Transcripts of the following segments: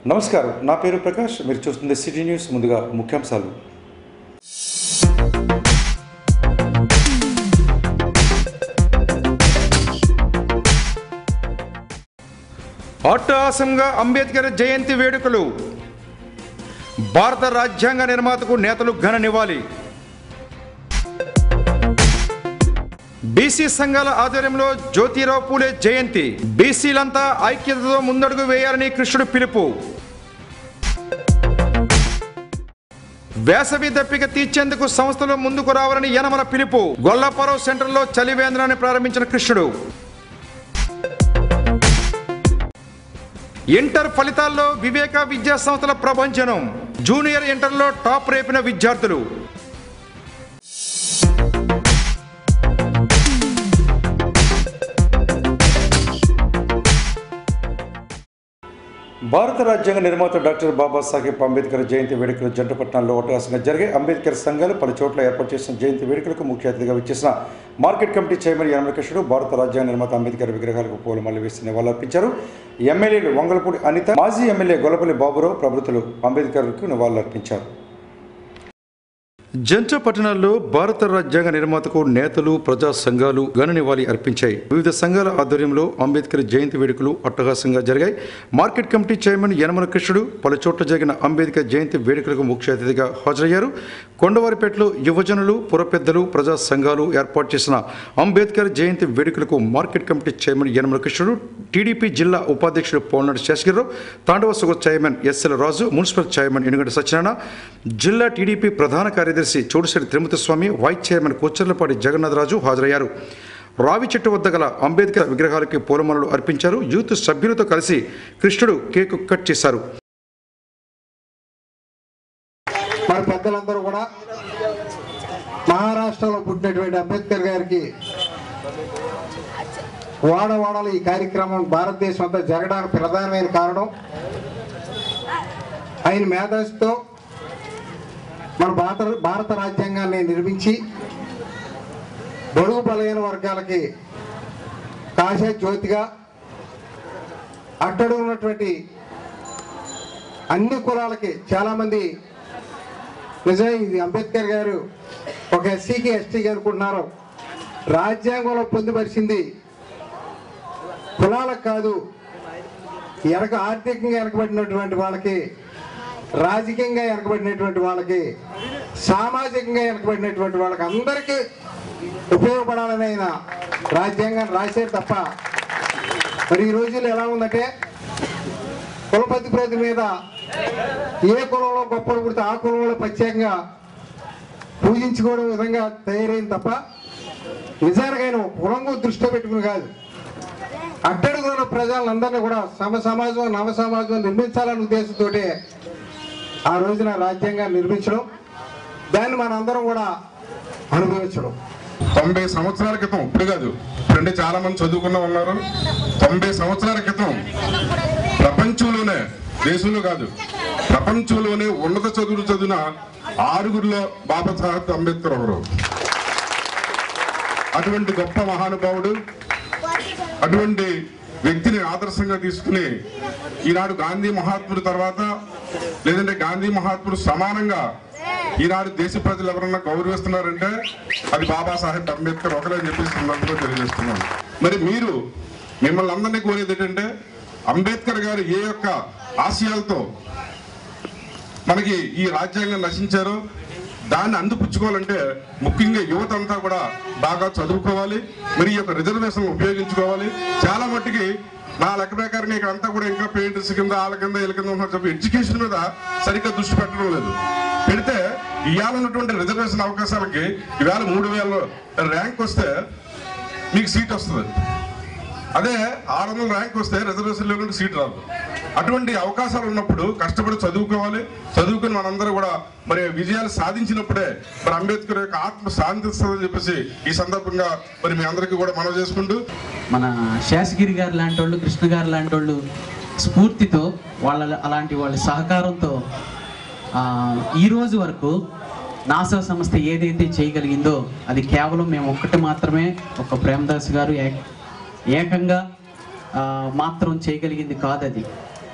నమస్కారం నా పేరు ప్రకాష్ మీరు చూస్తుంది సిటీ న్యూస్ ముందుగా ముఖ్యాంశాలు అట్టహాసంగా అంబేద్కర్ జయంతి వేడుకలు భారత రాజ్యాంగ నిర్మాతకు నేతలు ఘన నివాళి బీసీ సంఘాల ఆధ్వర్యంలో జ్యోతిరావు పూలే జయంతి బీసీలంతా ఐక్యతతో ముందడుగు వేయాలని కృష్ణుడు పిలుపు వేసవి దప్పిక తీర్చేందుకు సంస్థలు ముందుకు రావాలని యనమల పిలుపు గొల్లపురం సెంటర్లో చలివేంద్రాన్ని ప్రారంభించిన కృష్ణుడు ఇంటర్ ఫలితాల్లో వివేక విద్యా సంస్థల ప్రభంజనం జూనియర్ ఇంటర్లో టాప్ రేపిన విద్యార్థులు భారత రాజ్యాంగ నిర్మాత డాక్టర్ బాబాసాహెబ్ అంబేద్కర్ జయంతి వేడుకలు జంటపట్నంలో ఒట్టహాసంగా జరిగాయి అంబేద్కర్ సంఘాలు పలు చోట్ల ఏర్పాటు చేసిన జయంతి వేడుకలకు ముఖ్య అతిథిగా విచ్చేసిన మార్కెట్ కమిటీ చైర్మన్ యనమల కృష్ణుడు భారత రాజ్యాంగ నిర్మాత అంబేద్కర్ విగ్రహాలకు పూలమాలలు వేసి నివాళులర్పించారు ఎమ్మెల్యేలు వంగలపూడి అనిత మాజీ ఎమ్మెల్యే గొల్లపల్లి బాబురావు ప్రభుత్వలు అంబేద్కర్కు నివాళులర్పించారు జంట పట్టణాల్లో భారత రాజ్యాంగ నిర్మాతకు నేతలు ప్రజా సంఘాలు ఘన నివాళి అర్పించాయి వివిధ సంఘాల ఆధ్వర్యంలో అంబేద్కర్ జయంతి వేడుకలు అట్టహాసంగా జరిగాయి మార్కెట్ కమిటీ చైర్మన్ యనమల కృష్ణుడు పలు చోట్ల జరిగిన అంబేద్కర్ జయంతి వేడుకలకు ముఖ్య అతిథిగా హాజరయ్యారు కొండవారిపేటలో యువజనులు పురపెద్దలు ప్రజా సంఘాలు ఏర్పాటు చేసిన అంబేద్కర్ జయంతి వేడుకలకు మార్కెట్ కమిటీ చైర్మన్ యనమల కృష్ణుడు టీడీపీ జిల్లా ఉపాధ్యక్షుడు Polanadu Seshagirirao Tandava sugar chairman SL Raju municipal chairman Enuganta Satyanarayana జిల్లా టీడీపీ ప్రధాన కార్యదర్శి చౌడిశెట్టి తిరుమతి స్వామి వైస్ చైర్మన్ కొచ్చర్లపాటి జగన్నాథరాజు హాజరయ్యారు రావి చెట్టు వద్ద గల అంబేద్కర్ విగ్రహాలకి పూలమాలలు అర్పించారు యూత్ సభ్యులతో కలిసి కృష్ణుడు కేక్ కట్ చేశారు మరి పెద్దలందరూ కూడా మహారాష్ట్రలో పుట్టినటువంటి అంబేద్కర్ గారికి వాడవాడలు ఈ కార్యక్రమం భారతదేశం అంతా జరగడానికి ప్రధానమైన కారణం ఆయన మేధస్సుతో మన భారత భారత రాజ్యాంగాన్ని నిర్మించి బడుగు బలైన వర్గాలకి కాశా జ్యోతిగా అట్టడు ఉన్నటువంటి అన్ని కులాలకి చాలామంది నిజమే ఇది అంబేద్కర్ గారు ఒక ఎస్సీకి ఎస్టీకి అనుకుంటున్నారు రాజ్యాంగంలో పొందుపరిచింది కులాలకు కాదు వెనక ఆర్థికంగా వెనకబడినటువంటి వాళ్ళకి రాజకీయంగా వెనకబడినటువంటి వాళ్ళకి సామాజికంగా వెనకబడినటువంటి వాళ్ళకి అందరికీ ఉపయోగపడాలని ఆయన రాజ్యాంగాన్ని రాశారు తప్ప మరి ఈ రోజుల్లో ఎలా ఉందంటే కులపతి ప్రతి మీద ఏ కులంలో గొప్పలు పుడితే ఆ కులంలో ప్రత్యేకంగా పూజించుకోవడం విధంగా తయారైంది తప్ప నిజానికి ఆయన ఒక కులంగా దృష్టిలో పెట్టుకుని కాదు అట్టడుగున్న ప్రజలందరినీ కూడా సమ సమాజం నవ సమాజం నిర్మించాలనే ఉద్దేశంతో ఆ రోజున రాజ్యాంగాన్ని నిర్మించడం దాన్ని మనందరం కూడా అనుభవించడం తొంభై సంవత్సరాల క్రితం ఇప్పుడు కాదు ఇప్పుడంటే చాలా మంది చదువుకున్న ఉన్నారు తొంభై సంవత్సరాల క్రితం ప్రపంచంలోనే దేశంలో కాదు ప్రపంచంలోనే ఉన్నత చదువులు చదివిన ఆరుగురిలో బాబాసాహెబ్ అంబేద్కర్ ఒకరు అటువంటి గొప్ప మహానుభావుడు అటువంటి వ్యక్తిని ఆదర్శంగా తీసుకుని ఈనాడు గాంధీ మహాత్ముడు తర్వాత లేదంటే గాంధీ మహాత్ముడు సమానంగా ఈనాడు దేశ ప్రజలు ఎవరన్నా గౌరవిస్తున్నారంటే అది బాబాసాహెబ్ అంబేద్కర్ ఒకరే అని చెప్పి సందర్భంగా తెలియజేస్తున్నాను మరి మీరు మిమ్మల్ని అందరినీ కోరేది ఏంటంటే అంబేద్కర్ గారు ఏ యొక్క ఆశయాలతో మనకి ఈ రాజ్యాంగం నశించారో దాన్ని అందిపుచ్చుకోవాలంటే ముఖ్యంగా యువత అంతా కూడా బాగా చదువుకోవాలి మరి ఈ యొక్క రిజర్వేషన్ ఉపయోగించుకోవాలి చాలా మట్టుకి నా లెక్క ప్రకారంగా ఇక్కడ అంతా కూడా ఇంకా పెయింటర్స్ కింద వాళ్ళ కింద వీళ్ళ కింద ఉన్నారు చెప్పి ఎడ్యుకేషన్ మీద సరిగ్గా దృష్టి పెట్టడం లేదు పెడితే ఇవాళ ఉన్నటువంటి రిజర్వేషన్ అవకాశాలకి ఇవాళ మూడు వేల ర్యాంక్ వస్తే మీకు సీట్ వస్తుంది అదే ఆరు వందల ర్యాంక్ వస్తే రిజర్వేషన్ లేకుండా సీట్ రాదు అటువంటి అవకాశాలు ఉన్నప్పుడు కష్టపడి చదువుకోవాలి చదువుకుని మనందరూ కూడా మరి విజయాలు సాధించినప్పుడే మరి అంబేద్కర్ యొక్క ఆత్మ శాంతిస్తుందని చెప్పేసి ఈ సందర్భంగా మరి మీ అందరికీ కూడా మనం చేసుకుంటూ మన శేషగిరి గారు లాంటి వాళ్ళు కృష్ణ గారు లాంటి వాళ్ళు స్ఫూర్తితో వాళ్ళ అలాంటి వాళ్ళ సహకారంతో ఆ, ఈ రోజు వరకు నాసా సంస్థ ఏదైతే చేయగలిగిందో అది కేవలం మేము ఒక్కటి మాత్రమే ఒక ప్రేమదాస్ గారు ఏక- ఏకంగా ఆ, మాత్రం చేయగలిగింది కాదు అది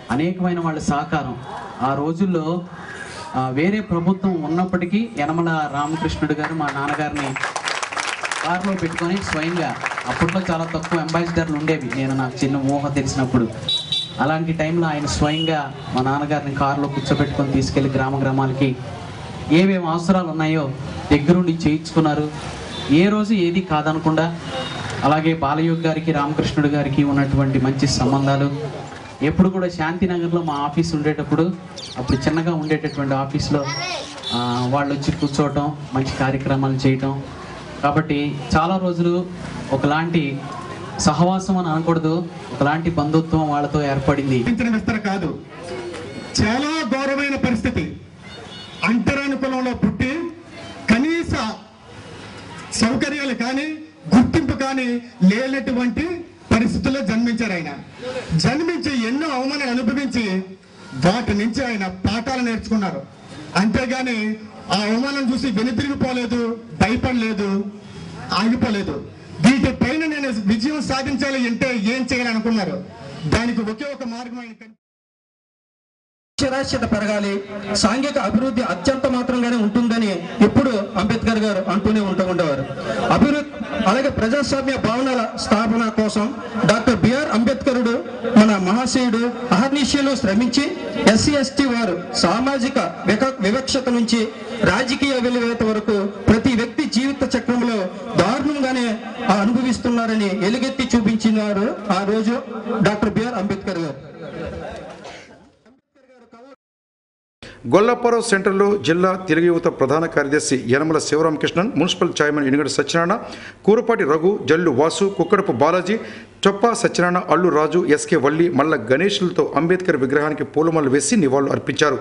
అనేకమైన వాళ్ళ సహకారం ఆ రోజుల్లో ఆ, వేరే ప్రభుత్వం ఉన్నప్పటికీ యనమల రామకృష్ణుడు గారు మా నాన్నగారిని కారులో పెట్టుకొని స్వయంగా అప్పట్లో చాలా తక్కువ అంబాసిడర్లు ఉండేవి నేను నాకు చిన్న ఊహ తెలిసినప్పుడు అలాంటి టైంలో ఆయన స్వయంగా మా నాన్నగారిని కారులో కూర్చోబెట్టుకొని తీసుకెళ్లి గ్రామ గ్రామాలకి ఏమేమి అవసరాలు ఉన్నాయో దగ్గరుండి చేయించుకున్నారు ఏ రోజు ఏది కాదనకుండా అలాగే బాలయోగ్ గారికి రామకృష్ణుడు గారికి ఉన్నటువంటి మంచి సంబంధాలు ఎప్పుడు కూడా శాంతినగర్లో మా ఆఫీస్ ఉండేటప్పుడు అప్పుడు చిన్నగా ఉండేటటువంటి ఆఫీస్లో ఆ, వాళ్ళు వచ్చి కూర్చోవటం మంచి కార్యక్రమాలు చేయటం కాబట్టి చాలా రోజులు ఒకలాంటి సహవాసం అని అనకూడదు ఒకలాంటి బంధుత్వం వాళ్ళతో ఏర్పడింది పెంచిన విస్తర కాదు చాలా ఘోరమైన పరిస్థితి అంటరాని కులంలో పుట్టి కనీస సౌకర్యాలు కానీ గుర్తింపు కానీ లేనటువంటి పరిస్థితుల్లో జన్మించారు ఆయన జన్మించి ఎన్నో అవమానాలు అనుభవించి వాటి నుంచి ఆయన పాఠాలు నేర్చుకున్నారు అంతేగాని ఆ అవమానం చూసి వెనుతిరిగిపోలేదు భయపడలేదు ఆగిపోలేదు వీటిపైన నేను విజయం సాధించాలి అంటే ఏం చేయాలనుకున్నారు దానికి ఒకే ఒక మార్గం ఆయన కని- నిరక్షరాస్యత పెరగాలి సాంఘిక అభివృద్ధి అత్యంత మాత్రంగానే ఉంటుందని ఎప్పుడు అంబేద్కర్ గారు అంటూనే ఉంటూ ఉండేవారు అభివృద్ధి అలాగే ప్రజాస్వామ్య భవనాల స్థాపన కోసం డాక్టర్ బిఆర్ అంబేద్కరుడు మన మహాశయుడు అహర్నిశలు శ్రమించి ఎస్సీ ఎస్టీ వారు సామాజిక విక- వివక్షత నుంచి రాజకీయ వెలివేత వరకు ప్రతి వ్యక్తి జీవిత చక్రంలో దారుణంగానే ఆ అనుభవిస్తున్నారని ఎలుగెత్తి చూపించినారు ఆ రోజు డాక్టర్ బిఆర్ అంబేద్కర్ గారు గొల్లపురం సెంటర్లో జిల్లా తెలుగు యువత ప్రధాన కార్యదర్శి Yanamala Sivaramakrishnan municipal chairman Enugada Satyanarayana Kurapati Raghu Jallu Vasu Kukkadapu Balaji Choppa Satyanarayana Allu Raju SK Valli Malla గణేష్లతో అంబేద్కర్ విగ్రహానికి పూలమాలలు వేసి నివాళులు అర్పించారు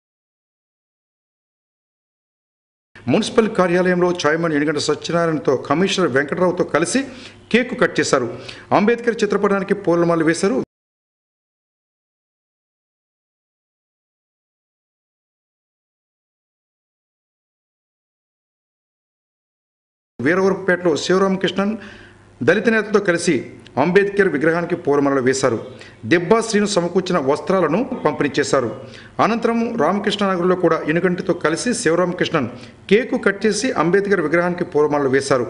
మున్సిపల్ కార్యాలయంలో చైర్మన్ ఎనుగంట సత్యనారాయణతో కమిషనర్ వెంకటరావుతో కలిసి కేకు కట్ చేశారు అంబేద్కర్ చిత్రపటానికి పూలమాలలు వేశారు వీరవరపుపేటలో శివరామకృష్ణన్ దళిత నేతలతో కలిసి అంబేద్కర్ విగ్రహానికి పూలమాలలు వేశారు దెబ్బా శ్రీను సమకూర్చిన వస్త్రాలను పంపిణీ చేశారు అనంతరం రామకృష్ణనగర్లో కూడా ఎనుగంటితో కలిసి శివరామకృష్ణన్ కేకు కట్ చేసి అంబేద్కర్ విగ్రహానికి పూలమాలలు వేశారు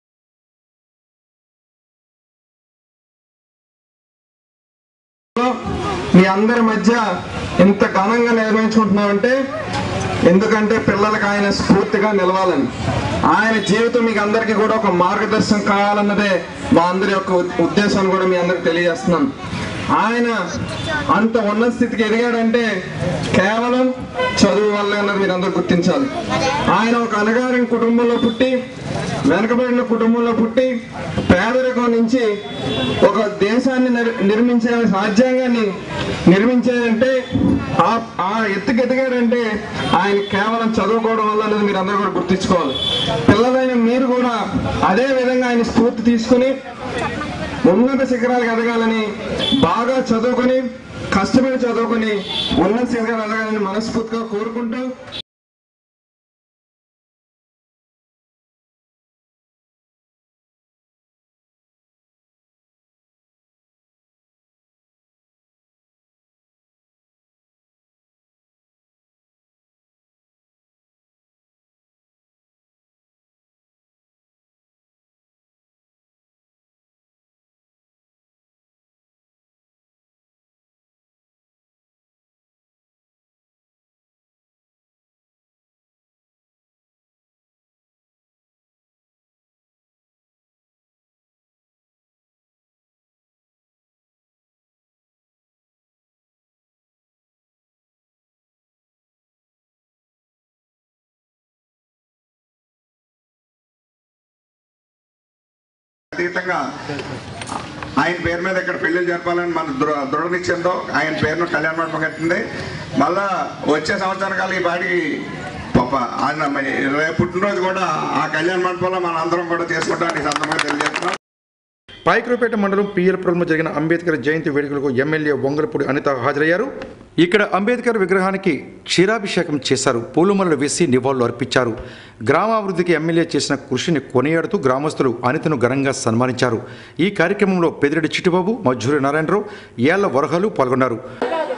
మీ అందరి మధ్య ఇంత ఘనంగా నిర్వహించుకుంటున్నామంటే ఎందుకంటే పిల్లలకు ఆయన స్ఫూర్తిగా నిలవాలని ఆయన జీవితం మీకు అందరికీ కూడా ఒక మార్గదర్శనం కావాలన్నదే మా అందరి యొక్క ఉ- ఉద్దేశాన్ని కూడా మీ అందరికి తెలియజేస్తున్నాం ఆయన అంత ఉన్నత స్థితికి ఎదిగాడంటే కేవలం చదువు వల్ల అన్నది మీరు అందరూ గుర్తించాలి ఆయన ఒక అనగారిన కుటుంబంలో పుట్టి వెనకబడిన కుటుంబంలో పుట్టి పేదరికం నుంచి ఒక దేశాన్ని నిర్- నిర్మించే రాజ్యాంగాన్ని నిర్మించేదంటే ఆ ఆ ఎత్తుకు ఎదిగాడంటే ఆయన కేవలం చదువుకోవడం వల్ల అనేది మీరు అందరూ కూడా గుర్తించుకోవాలి పిల్లలైన మీరు కూడా అదే విధంగా ఆయన స్ఫూర్తి తీసుకుని ఉన్నత శిఖరాలకు ఎదగాలని బాగా చదువుకొని కష్టపడి చదువుకొని ఉన్నత శిఖరాలు ఎదగాలని మనస్ఫూర్తిగా కోరుకుంటూ అతీతంగా ఆయన పేరు మీద ఇక్కడ పెళ్లి జరపాలని మన దృ దృఢ నిశ్చయంతో ఆయన పేరును కళ్యాణ మండపం కట్టింది మళ్ళా వచ్చే సంవత్సరానికి ఈ పాటికి పాప ఆయన మ- రేపు పుట్టినరోజు కూడా ఆ కళ్యాణ మండపంలో మన అందరం కూడా చేసుకుంటామని ఈ సందర్భంగా తెలియజేస్తున్నాం పాయకులపేట మండలం పిఎల్పురంలో జరిగిన అంబేద్కర్ జయంతి వేడుకలకు ఎమ్మెల్యే వంగలపూడి అనిత హాజరయ్యారు ఇక్కడ అంబేద్కర్ విగ్రహానికి క్షీరాభిషేకం చేశారు పూలమాలలు వేసి నివాళులు అర్పించారు గ్రామాభివృద్ధికి ఎమ్మెల్యే చేసిన కృషిని కొనియాడుతూ గ్రామస్తులు అనితను ఘనంగా సన్మానించారు ఈ కార్యక్రమంలో పెదిరెడ్డి చిట్టుబాబు మజ్జూరి నారాయణరావు ఏళ్ల వరహలు పాల్గొన్నారు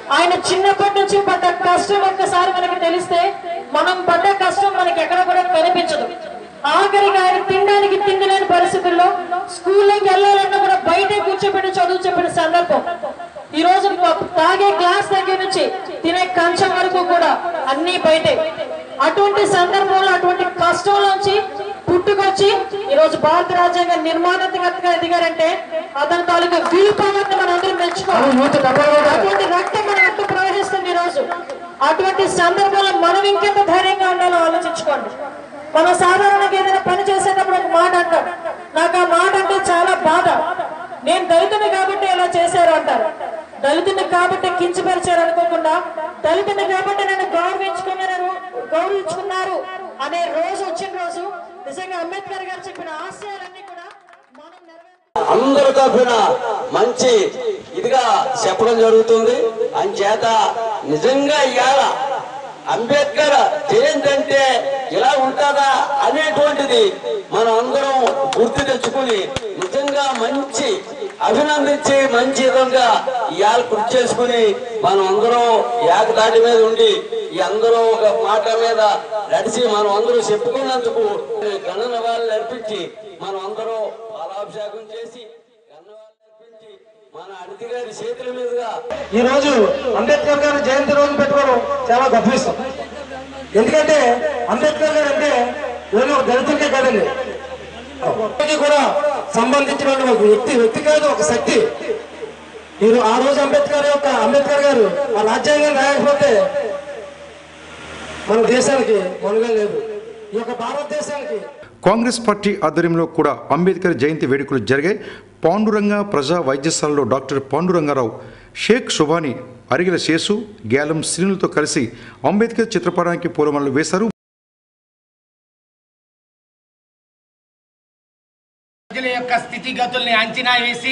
ఆయన చిన్నప్పటి నుంచి పడ్డ కష్టం ఒక్కసారి మనకి తెలిస్తే మనం పడ్డ కష్టం మనకి ఎక్కడ కూడా కనిపించదు ఆఖరికి ఆయన తినడానికి తిండి లేని పరిస్థితుల్లో స్కూల్లోకి వెళ్ళాలన్నా కూడా బయటే కూర్చోబెట్టి చదువు చెప్పిన సందర్భం ఈ రోజు తాగే గ్లాస్ దగ్గర నుంచి తినే కంచం వరకు కూడా అన్ని బయటే అటువంటి సందర్భంలో అటువంటి కష్టంలోంచి పుట్టుకొచ్చి ఈ రోజు భారత రాజ్యాంగ నిర్మాణాత్మకంగా ఎదిగారంటే అతని తాలూకా విలుపవన్నీ మనం అందరం మెచ్చుకోవాలి అటువంటి రక్తం మన రక్తం ప్రవహిస్తుంది ఈ రోజు అటువంటి సందర్భంలో మనం ఇంకెంత ధైర్యంగా ఉండాలో ఆలోచించుకోండి మనం సాధారణంగా ఏదైనా పని చేసేటప్పుడు ఒక మాట అంటాం నాకు ఆ మాట అంటే చాలా బాధ నేను దళితుని కాబట్టి ఇలా చేశారు అంటారు దళితుని కాబట్టి కించపరిచారు అనుకోకుండా దళితుని కాబట్టి నన్ను గౌరవించుకున్నారు గౌరవించుకున్నారు అనే రోజు వచ్చిన రోజు నిజంగా అంబేద్కర్ గారు చెప్పిన ఆశయాలన్నీ కూడా మనం నెరవేర్చాలి అందరి తరఫున మంచి ఇదిగా చెప్పడం జరుగుతుంది అంచేత నిజంగా ఇవాళ అంబేద్కర్ జయంతి అంటే ఇలా ఉంటుందా అనేటువంటిది మనం అందరం గుర్తు తెచ్చుకుని నిజంగా మంచి అభినందించి మంచి విధంగా ఇవాళ కృషి చేసుకుని మనం అందరం ఏకతాటి మీద ఉండి ఈ అందరూ ఒక మాట మీద నడిచి మనం అందరూ చెప్పుకున్నందుకు గణన వాళ్ళు అర్పించి మనం అందరం పాలాభిషేకం చేసి గన్నవాళ్ళు అర్పించి మన అడితి గారి చేతుల మీదుగా ఈ రోజు అంబేద్కర్ గారి జయంతి రోజు పెట్టుకోవడం చాలా గొప్ప విషయం ఎందుకంటే అంబేద్కర్ గారు అంటే ఓన్లీ ఒక దళితులకే కాదండి అందరికీ కూడా సంబంధించిన ఒక వ్యక్తి వ్యక్తి కాదు ఒక శక్తి మీరు ఆ రోజు అంబేద్కర్ యొక్క అంబేద్కర్ గారు ఆ రాజ్యాంగం రాయకపోతే మన దేశానికి మనుగడ లేదు ఈ యొక్క భారతదేశానికి కాంగ్రెస్ పార్టీ ఆధ్వర్యంలో కూడా అంబేద్కర్ జయంతి వేడుకలు జరిగాయి పాండురంగ ప్రజా వైద్యశాలలో డాక్టర్ పాండురంగారావు షేక్ శుభాని అరిగిల శేసు గ్యాలం శ్రీనులతో కలిసి అంబేద్కర్ చిత్రపటానికి పూలమాలలు వేశారు ప్రజల యొక్క స్థితిగతుల్ని అంచనా వేసి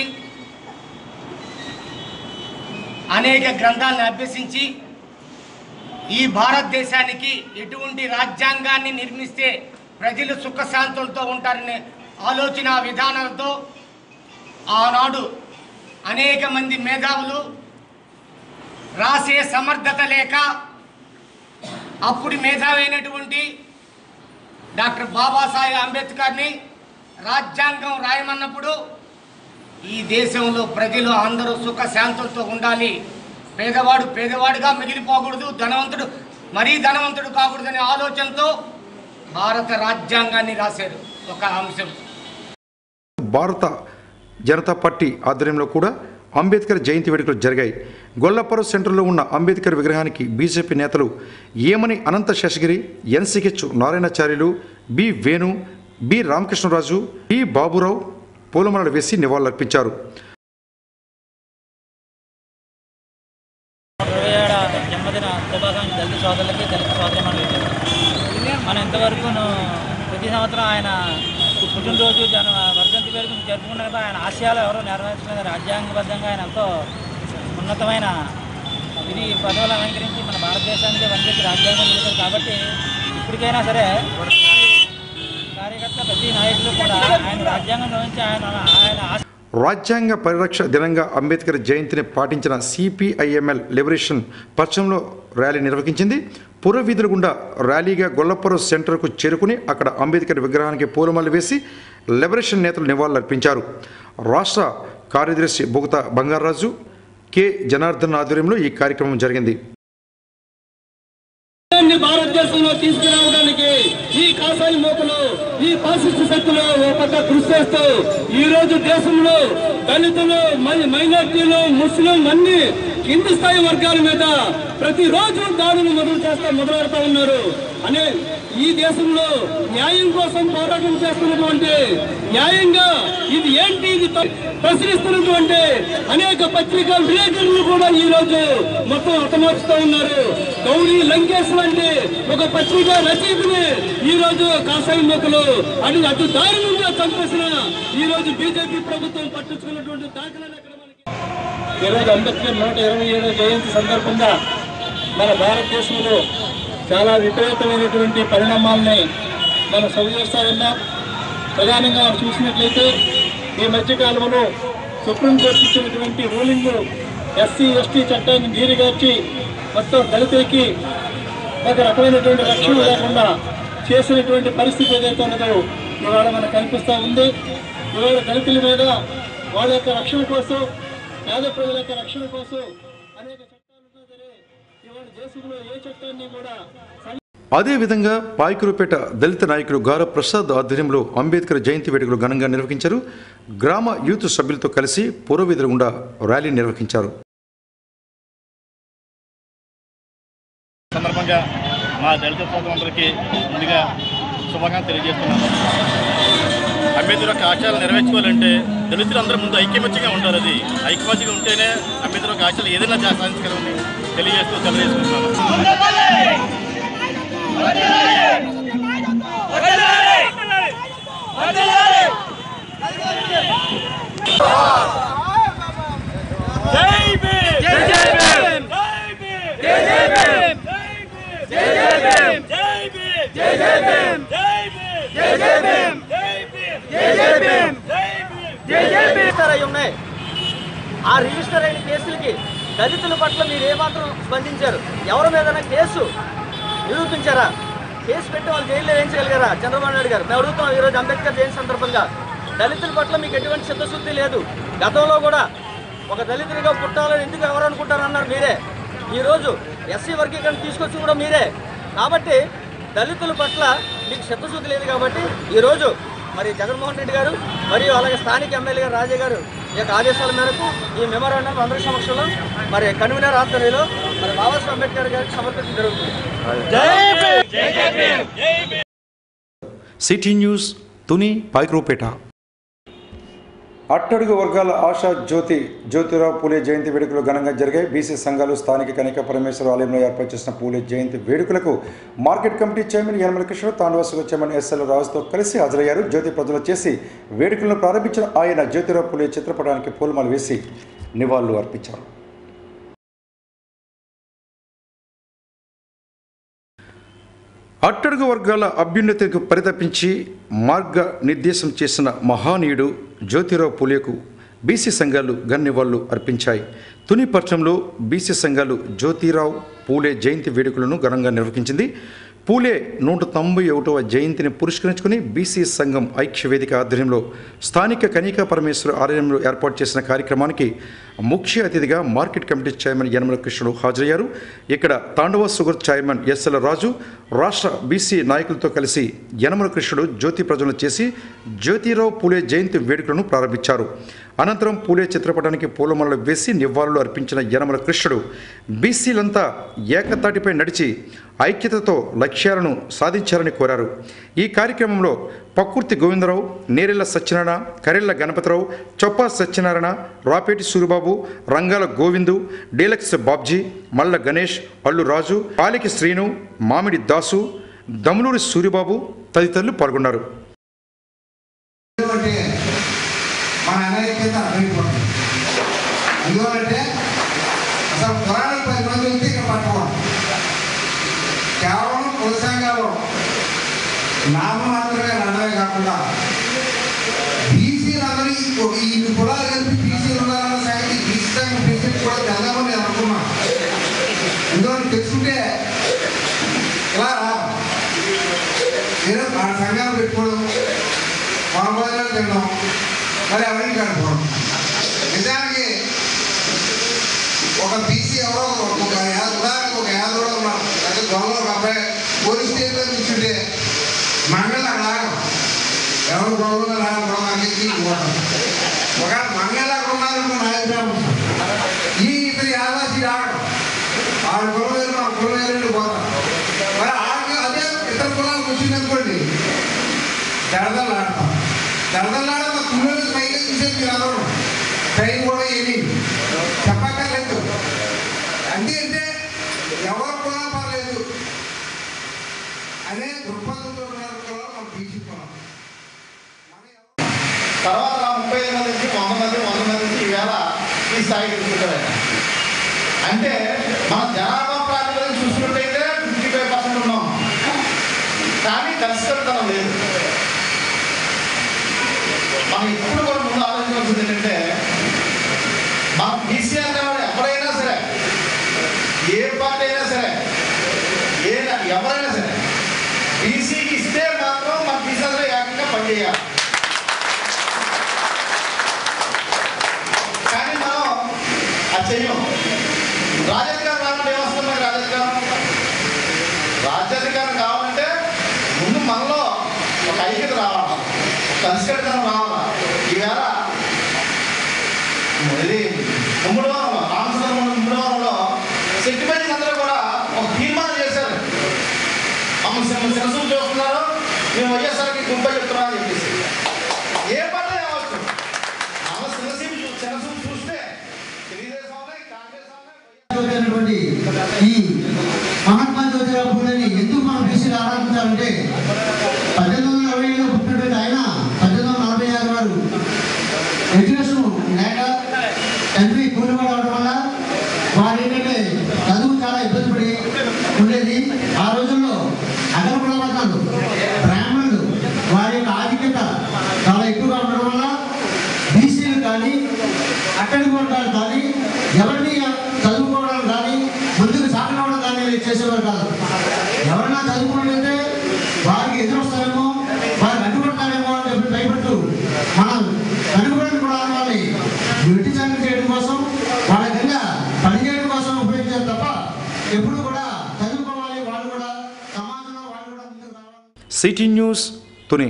అనేక గ్రంథాలను అభ్యసించి ఈ భారతదేశానికి ఎటువంటి రాజ్యాంగాన్ని నిర్మిస్తే ప్రజలు సుఖశాంతులతో ఉంటారనే ఆలోచన విధానాలతో ఆనాడు అనేక మంది మేధావులు రాసే సమర్థత లేక అప్పుడు మేధావి అయినటువంటి డాక్టర్ బాబాసాహెబ్ అంబేద్కర్ని రాజ్యాంగం రాయమన్నప్పుడు ఈ దేశంలో ప్రజలు అందరూ సుఖ శాంతులతో ఉండాలి పేదవాడు పేదవాడిగా మిగిలిపోకూడదు ధనవంతుడు మరీ ధనవంతుడు కాకూడదనే ఆలోచనతో భారత రాజ్యాంగాన్ని రాశారు ఒక అంశం భారత జనతా పార్టీ ఆధ్వర్యంలో కూడా అంబేద్కర్ జయంతి వేడుకలు జరిగాయి గొల్లపురం సెంటర్లో ఉన్న అంబేద్కర్ విగ్రహానికి బీజేపీ నేతలు ఏమని Anantha Seshagiri NCH Narayanacharyulu B Venu B Ramakrishnaraju B Baburao పూలమాలలు వేసి నివాళులర్పించారు ఇరవై ఏడ జన్మదిన శుభాకాంక్షలు దళిత సోదరులకి దళిత సోదరిమణులకి మనం ఇంతవరకు ప్రతి సంవత్సరం ఆయన పుట్టినరోజు జన వర్ధంతి వేడుకను జరుపుకున్న కదా ఆయన ఆశయాలు ఎవరో నెరవేర్చలేదు రాజ్యాంగబద్ధంగా ఆయన ఎంతో ఉన్నతమైన ఇది పదవులు అలంకరించి మన భారతదేశానికి వంచేసి రాజ్యాంగం చేశారు కాబట్టి ఇప్పటికైనా సరే ప్రతి కార్యకర్త ప్రతి నాయకులు కూడా ఆయన రాజ్యాంగం గురించి ఆయన ఆయన ఆశ రాజ్యాంగ పరిరక్ష దినంగా అంబేద్కర్ జయంతిని పాటించిన సిపిఐఎంఎల్ లిబరేషన్ పశ్చిమంలో ర్యాలీ నిర్వహించింది పురవీధుల గుండా ర్యాలీగా గొల్లపురం సెంటర్కు చేరుకుని అక్కడ అంబేద్కర్ విగ్రహానికి పూలమాలలు వేసి లిబరేషన్ నేతలు నివాళులర్పించారు రాష్ట్ర కార్యదర్శి బొగత బంగారాజు కె జనార్దన్ ఆధ్వర్యంలో ఈ కార్యక్రమం జరిగింది దేశాన్ని భారతదేశంలో తీసుకురావడానికి ఈ కాసాయి మోకలు ఈ పాసిస్ట్ శక్తులు ఓ పక్క కృషి చేస్తూ ఈ రోజు దేశంలో దళితులు మై- మైనార్టీలు ముస్లిం అన్ని కింది స్థాయి వర్గాల మీద ప్రతిరోజు దాడులు మొదలు చేస్తా మొదలెడతా ఉన్నారు అనే ఈ దేశంలో న్యాయం కోసం పోరాటం చేస్తున్నటువంటి న్యాయంగా ఇది ఏంటి ఇది త- ప్రశ్నిస్తున్నటువంటి అనేక పత్రికా విలేకరులు కూడా ఈ రోజు మొత్తం హతమార్చుతూ ఉన్నారు గౌరీ లంకేష్ లాంటి ఒక పత్రికా రచయితని ఈ రోజు కాసాయి మొక్కలు అటు అటు దారుణంగా చంపేసిన ఈ రోజు బీజేపీ ప్రభుత్వం పట్టించుకున్నటువంటి దాఖలాలు ఎక్కడ మనకి ఈరోజు అంబేద్కర్ నూట ఇరవై ఏడవ జయంతి సందర్భంగా మన భారతదేశంలో చాలా విపరీతమైనటువంటి పరిణామాలని మనం చదువు చేస్తా ఉన్నాం ప్రధానంగా మనం చూసినట్లయితే ఈ మధ్యకాలంలో సుప్రీంకోర్టు ఇచ్చినటువంటి రూలింగ్ ఎస్సీ ఎస్టీ చట్టాన్ని నీరుగార్చి మొత్తం దళితులకి ఒక రకమైనటువంటి రక్షణ లేకుండా చేసినటువంటి పరిస్థితి ఏదైతే ఉన్నదో ఇవాళ మనకు కనిపిస్తూ ఉంది ఇవాళ దళితుల మీద వాళ్ళ యొక్క రక్షణ కోసం పేద ప్రజల యొక్క రక్షణ కోసం అనేక చట్టాలు ఉన్నా సరే ఇవాళ దేశంలో ఏ చట్టాన్ని కూడా సం- అదేవిధంగా పాయకురుపేట దళిత నాయకుడు గార ప్రసాద్ ఆధ్వర్యంలో అంబేద్కర్ జయంతి వేడుకలు ఘనంగా నిర్వహించారు గ్రామ యూత్ సభ్యులతో కలిసి పూర్వవీధుల గుండా ర్యాలీ నిర్వహించారు సందర్భంగా మా దళిత సోదరులందరికీ ముందుగా శుభాకాంక్షలు తెలియజేస్తున్నాను అంబేద్కర్ యొక్క ఆశయాలు నెరవేర్చుకోవాలంటే దళితులు అందరూ ముందు ఐక్యమత్యంగా ఉంటారు అది ఐక్యమత్యంగా ఉంటేనే అంబేద్కర్ యొక్క ఆశయాలు ఏదైనా చా- సాధించగలమని తెలియజేస్తూ తెలియజేసుకుంటున్నాను రిజిస్టర్ అయి ఉన్నాయి ఆ రిజిస్టర్ అయిన కేసులకి దళితుల పట్ల మీరు ఏమాత్రం స్పందించారు ఎవరి మీద కేసు నిరూపించారా కేసు పెట్టి వాళ్ళు జైల్లో ఏం చేయగలరా చంద్రబాబు నాయుడు గారు మేము అడుగుతున్నాం ఈరోజు అంబేద్కర్ జయంతి సందర్భంగా దళితుల పట్ల మీకు ఎటువంటి చిత్తశుద్ధి లేదు గతంలో కూడా ఒక దళితుడిగా పుట్టాలని ఎందుకు ఎవరు అనుకుంటారన్నారు మీరే ఈరోజు ఎస్సీ వర్గీకరణ తీసుకొచ్చి కూడా మీరే కాబట్టి దళితుల పట్ల మీకు చిత్తశుద్ధి లేదు కాబట్టి ఈరోజు మరి జగన్మోహన్ రెడ్డి గారు మరియు అలాగే స్థానిక ఎమ్మెల్యే గారు రాజే గారు ఈ యొక్క ఆదేశాల మేరకు ఈ మెమోరాండం అందరి సమక్షంలో మరి కన్వీనర్ ఆధ్వర్యంలో మరి బాబాసాహెబ్ అంబేద్కర్ గారికి సమర్పించడం జరుగుతుంది సిటీ న్యూస్ తుని పాయకురుపేట అట్టడుగు వర్గాల ఆశా జ్యోతి జ్యోతిరావు పూలే జయంతి వేడుకలు ఘనంగా జరిగాయి బీసీ సంఘాలు స్థానిక కనిక పరమేశ్వర ఆలయంలో ఏర్పాటు చేసిన పూలే జయంతి వేడుకలకు market committee chairman Yanamala Kishore తాండవాసుల చైర్మన్ ఎస్ఎల్ రాజుతో కలిసి హాజరయ్యారు జ్యోతి ప్రజలు చేసి వేడుకలను ప్రారంభించిన ఆయన జ్యోతిరావు పూలే చిత్రపటానికి పూలమాల వేసి నివాళులు అర్పించారు అట్టడుగు వర్గాల అభ్యున్నతికి పరితపించి మార్గ నిర్దేశం చేసిన మహానీయుడు జ్యోతిరావు పూలేకు బీసీ సంఘాలు గన్నివాళ్లు అర్పించాయి తుని పట్టణంలో బీసీ సంఘాలు జ్యోతిరావు పూలే జయంతి వేడుకలను ఘనంగా నిర్వహించింది పూలే నూట తొంభై ఒకటవ జయంతిని పురస్కరించుకుని బీసీ సంఘం ఐక్యవేదిక ఆధ్వర్యంలో స్థానిక కనికా పరమేశ్వర ఆలయంలో ఏర్పాటు చేసిన కార్యక్రమానికి ముఖ్య అతిథిగా market committee chairman Yanamala Krishnudu హాజరయ్యారు ఇక్కడ Tandava sugar chairman SL Raju రాష్ట్ర బీసీ నాయకులతో కలిసి యనమల కృష్ణుడు జ్యోతి ప్రజలను చేసి జ్యోతిరావు పూలే జయంతి వేడుకలను ప్రారంభించారు అనంతరం పూలే చిత్రపటానికి పూలమాలలు వేసి నివాళులు అర్పించిన యనమల కృష్ణుడు బీసీలంతా ఏకతాటిపై నడిచి ఐక్యతతో లక్ష్యాలను సాధించాలని కోరారు ఈ కార్యక్రమంలో పక్కుర్తి గోవిందరావు నేరెళ్ల సత్యనారాయణ కరెళ్ల గణపతిరావు చొప్పా సత్యనారాయణ రాపేటి సూరిబాబు రంగాల గోవిందు డీలక్స్ బాబ్జీ మల్ల గణేష్ అల్లు రాజు పాలికి శ్రీను మామిడి దాసు దములూరి సూరిబాబు తదితరులు పాల్గొన్నారు ఎందుకంటే మన అనైక్యత అర్థమైపోతుంది ఎందువలంటే అసలు పురాణం పది మంది ఉంటే ఇక్కడ పట్టుకోండి కేవలం కుల సంఘాలు నామ మాత్రమే నడవే కాకుండా బీసీలందరూ ఈ ఈ కులాలు కలిపి బీసీలు ఉన్నారన్న సంగతి బీసీ సంఘం బీసీ కూడా తెలమని నేను అనుకున్నా ఎందుకంటే తెలుసుకుంటే ఇలా రా నేను ఆ సంఘాలు పెట్టుకోవడం మన భోజనాలు తినడం మరి అవన్నీ కనుక్కోవడం నిజానికి ఒక బీసీ ఎవరో ఒక యా- ఉదాహరణకు ఒక యాదవ్ ఉన్నాడు అంటే దొంగలో ఒక అబ్బాయి పోలీస్ స్టేషన్లో కూర్చుంటే మంగళ అక్కడ ఆగం ఎవరు గొడవలు రాగడం అన్నింటినీ పోవడం ఒకవేళ మంగళ అక్కడ ఉన్నారనుకో నాయకురాము ఈ ఇద్దరు యాదవాసి ఆగడం ఆడు కులం వేరు మన కులం వేరు పోతాం మరి ఆడికి అదే ఇతర కులాలకు వచ్చిందనుకోండి దడదలు ఆడతాం దడదలు ఆడతాం కుళ్ళని పైగా చూసేది మీరు అందరూ టైం కూడా ఏమి చెప్పక్కర్లేదు అందుకంటే ఎవరు కూడా పర్లేదు అనే దృక్పథంతో ఉన్నారు కులాలు మనం తీసుకున్నాం తర్వాత ఆ ముప్పై ఐదు మంది నుంచి వంద మంది వంద మంది నుంచి ఈవేళ ఈ స్థాయికి తీసుకుంటారు అంటే మన జనాభా ప్రాతిపదిక చూసుకుంటైతే ఫిఫ్టీ ఫైవ్ పర్సెంట్ ఉన్నాం కానీ కలిసికట్టుతనం లేదు మనం ఇప్పుడు కూడా ముందు ఆలోచించాల్సింది ఏంటంటే మనం బీసీ అనేవాడు ఎప్పుడైతే చెయ్యం రాజాధికారం రావాలంటే ఏమొస్తుంది మనకి రాజాధికారం రాజ్యాధికారం కావాలంటే ముందు మనలో ఒక ఐక్యత రావాలి ఒక కలిసికట్టుదనం రావాలి ఈవేళ ఇది ముమ్మడివారంలో రామచంద్ర ముమ్మడివారంలో సెక్రటరీస్ అందరూ కూడా ఒక తీర్మానం చేశారు మమ్మల్ని శిరస్సు చూస్తున్నారు మేము వైఎస్ఆర్కి గుంపై చెప్తున్నాం అని చెప్పేసి ఏ పార్టీ రావచ్చు మన శిరసీమ శిరస్సు చూస్తే తెలుగుదేశం ఉన్నాయి, కాంగ్రెస్ ఉన్నాయి, అయినటువంటి ఈ మహాత్మా జ్యోతిరావు పూలేని ఎందుకు మనం బీసీలు ఆరాధించాలంటే పద్దెనిమిది వందల అరవై ఏడులో పుట్టినటువంటి ఆయన పద్దెనిమిది వందల నలభై ఆరు వారు ఎడ్యుకేషన్ లేక తండ్రి కూలివాడు అవడం వల్ల వారు ఏంటంటే చదువు చాలా ఇబ్బంది పడి ఉండేది ఆ రోజుల్లో అగ్రకుల వర్గాలు బ్రాహ్మణులు వారి యొక్క ఆధిక్యత చాలా ఎక్కువగా ఉండడం వల్ల బీసీలు కానీ అక్కడికి వర్గాలు కానీ ఎవరిని చదువుకోవడం కానీ ముందుకు సాగడం కానీ చేసేవారు కాదు ఎవరన్నా చదువుకున్నట్లయితే వారికి ఎదురొస్తారేమో వారికి అడ్డుపడతారేమో అని చెప్పి భయపడుతూ మనం అడ్డుపడిన కూడా వాళ్ళని వెట్టిచారం చేయడం కోసం వాళ్ళ కింద పనిచేయడం కోసం ఉపయోగించారు తప్ప ఎప్పుడు కూడా చదువుకోవాలి వాళ్ళు కూడా సమాజంలో వాళ్ళు కూడా ముందుకు రావాలి సిటీ న్యూస్ తుని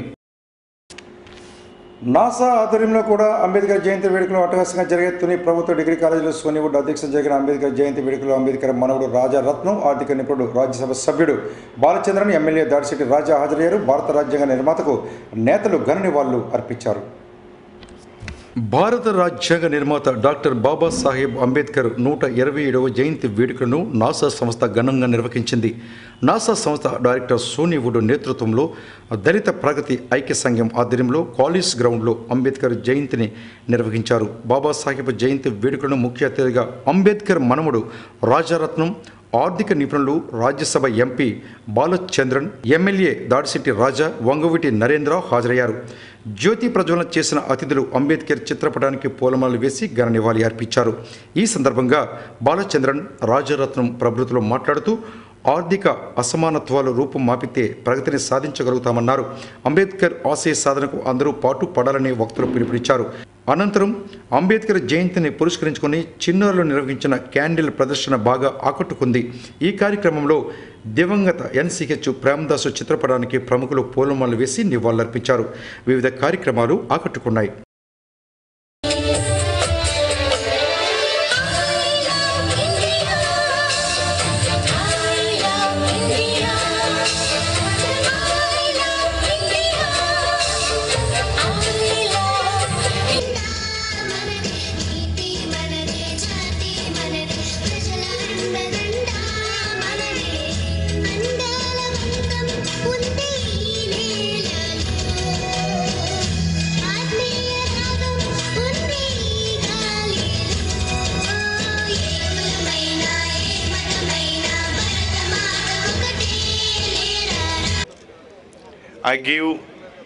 నాసా ఆధ్వర్యంలో కూడా అంబేద్కర్ జయంతి వేడుకలు అట్టహాసంగా జరిగే తుని ప్రభుత్వ డిగ్రీ కాలేజీలో సోనివుడ్ అధ్యక్షత జరిగిన అంబేద్కర్ జయంతి వేడుకలో అంబేద్కర్ మనవుడు రాజా రత్నం ఆర్థిక నిపుణుడు రాజ్యసభ సభ్యుడు బాలచంద్రన్ ఎమ్మెల్యే దాడిశెట్టి రాజా హాజరయ్యారు భారత రాజ్యాంగ నిర్మాతకు నేతలు ఘన నివాళులు అర్పించారు భారత రాజ్యాంగ నిర్మాత డాక్టర్ బాబాసాహెబ్ అంబేద్కర్ నూట ఇరవై ఏడవ జయంతి వేడుకలను నాసా సంస్థ ఘనంగా నిర్వహించింది నాసా సంస్థ డైరెక్టర్ సోనీ వుడ్ నేతృత్వంలో దళిత ప్రగతి ఐక్య సంఘం ఆధ్వర్యంలో కాలేజ్ గ్రౌండ్లో అంబేద్కర్ జయంతిని నిర్వహించారు బాబాసాహెబ్ జయంతి వేడుకలను ముఖ్య అతిథిగా అంబేద్కర్ మనముడు రాజారత్నం ఆర్థిక నిపుణులు రాజ్యసభ ఎంపీ బాలచంద్రన్ ఎమ్మెల్యే దాడిశెట్టి రాజా వంగవీటి నరేంద్ర హాజరయ్యారు జ్యోతి ప్రజ్వలన చేసిన అతిథులు అంబేద్కర్ చిత్రపటానికి పూలమాలలు వేసి ఘన నివాళి అర్పించారు ఈ సందర్భంగా బాలచంద్రన్ రాజరత్నం ప్రభుత్వం మాట్లాడుతూ ఆర్థిక అసమానత్వాలు రూపం మాపితే ప్రగతిని సాధించగలుగుతామన్నారు అంబేద్కర్ ఆశయ సాధనకు అందరూ పాటు పడాలని వక్తలు పిలుపునిచ్చారు అనంతరం అంబేద్కర్ జయంతిని పురస్కరించుకొని చిన్నారులు నిర్వహించిన క్యాండిల్ ప్రదర్శన బాగా ఆకట్టుకుంది ఈ కార్యక్రమంలో దివంగత ఎన్సిహెచ్ ప్రేమదాసు చిత్రపటానికి ప్రముఖులు పూలమాలలు వేసి నివాళులర్పించారు వివిధ కార్యక్రమాలు ఆకట్టుకున్నాయి I give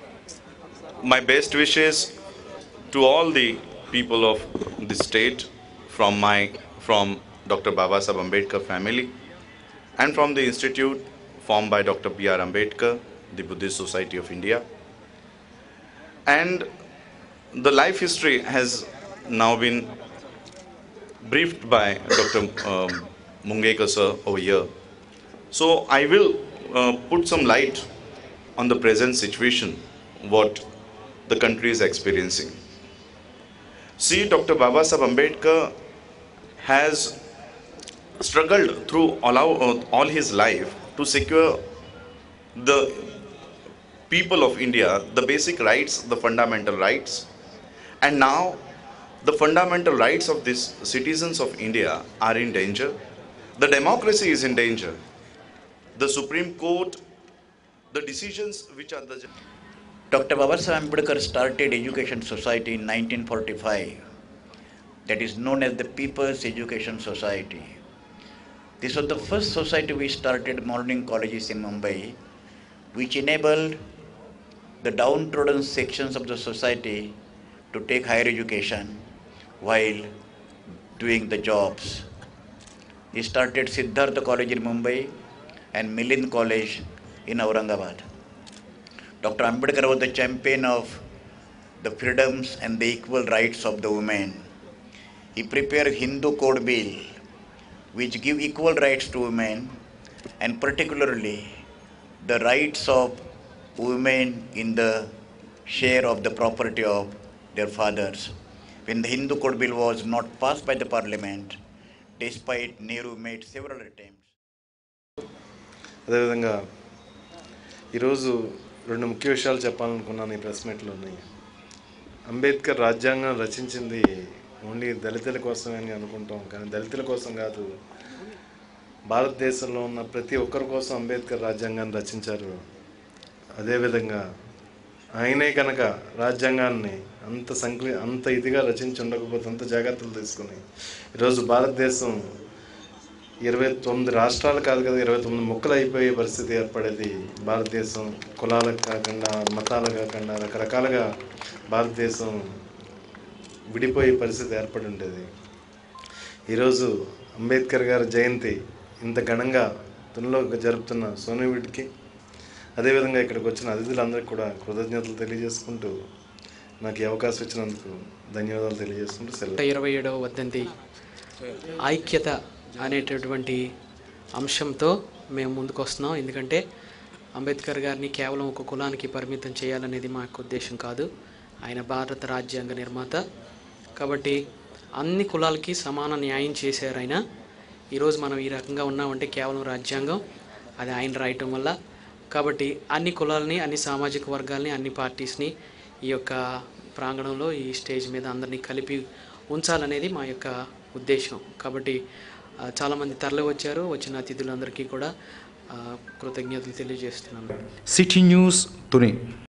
my best wishes to all the people of the state from my from Dr. Babasaheb Ambedkar family and from the institute formed by Dr. B.R. Ambedkar, the Buddhist Society of India. And the life history has now been briefed by Dr. Um, Mungekar sir over here. So I will uh, put some light on the present situation, what the country is experiencing. See, Dr. Babasaheb Ambedkar has struggled through all, our, all his life to secure the people of India the basic rights, the fundamental rights. And now the fundamental rights of these citizens of India are in danger. The democracy is in danger. The Supreme Court, the decisions which are the Dr. Babasaheb Ambedkar started Education Society in 1945. That is known as the People's Education Society. This was the first society we started morning colleges in Mumbai, which enabled the downtrodden sections of the society to take higher education while doing the jobs. He started Siddhartha College in Mumbai and Milind College in Aurangabad. Dr. Ambedkar was the champion of the freedoms and the equal rights of the women. he prepared Hindu Code Bill, which give equal rights to women, and particularly the rights of women in the share of the property of their fathers. When the Hindu Code Bill was not passed by the parliament, despite Nehru made several attempts. అదేవిధంగా ఈరోజు రెండు ముఖ్య విషయాలు చెప్పాలనుకున్నాను ఈ press మీట్లోని Ambedkar రాజ్యాంగం రచించింది only దళితుల కోసమే అని అనుకుంటాం కానీ దళితుల కోసం కాదు భారతదేశంలో ఉన్న ప్రతి ఒక్కరి కోసం అంబేద్కర్ రాజ్యాంగాన్ని రచించారు అదేవిధంగా ఆయనే కనుక రాజ్యాంగాన్ని అంత సంక్లి అంత ఇదిగా రచించి ఉండకపోతే అంత జాగ్రత్తలు తీసుకుని ఈరోజు భారతదేశం ఇరవై తొమ్మిది రాష్ట్రాలు కాదు కదా ఇరవై తొమ్మిది ముక్కలు అయిపోయే పరిస్థితి ఏర్పడేది భారతదేశం కులాలకు కాకుండా మతాలు కాకుండా రకరకాలుగా భారతదేశం విడిపోయే పరిస్థితి ఏర్పడి ఉండేది ఈరోజు అంబేద్కర్ గారి జయంతి ఇంత ఘనంగా తునిలో జరుపుతున్న సోనివిడికి అదేవిధంగా ఇక్కడికి వచ్చిన అతిథులందరికీ కూడా కృతజ్ఞతలు తెలియజేసుకుంటూ నాకు ఈ అవకాశం ఇచ్చినందుకు ధన్యవాదాలు తెలియజేసుకుంటూ సెలవు ఇరవై ఏడవ వర్ధంతి ఐక్యత అనేటటువంటి అంశంతో మేము ముందుకు వస్తున్నాం ఎందుకంటే అంబేద్కర్ గారిని కేవలం ఒక కులానికి పరిమితం చేయాలనేది మా యొక్క ఉద్దేశం కాదు ఆయన భారత రాజ్యాంగ నిర్మాత కాబట్టి అన్ని కులాలకి సమాన న్యాయం చేశారు ఆయన ఈరోజు మనం ఈ రకంగా ఉన్నామంటే కేవలం రాజ్యాంగం అది ఆయన రాయటం వల్ల కాబట్టి అన్ని కులాలని అన్ని సామాజిక వర్గాల్ని అన్ని పార్టీస్ని ఈ యొక్క ప్రాంగణంలో ఈ స్టేజ్ మీద అందరినీ కలిపి ఉంచాలనేది మా యొక్క ఉద్దేశం కాబట్టి ఆ, చాలామంది తరలి వచ్చారు వచ్చిన అతిథులందరికీ కూడా ఆ, కృతజ్ఞతలు తెలియజేస్తున్నాను సిటీ న్యూస్ తుని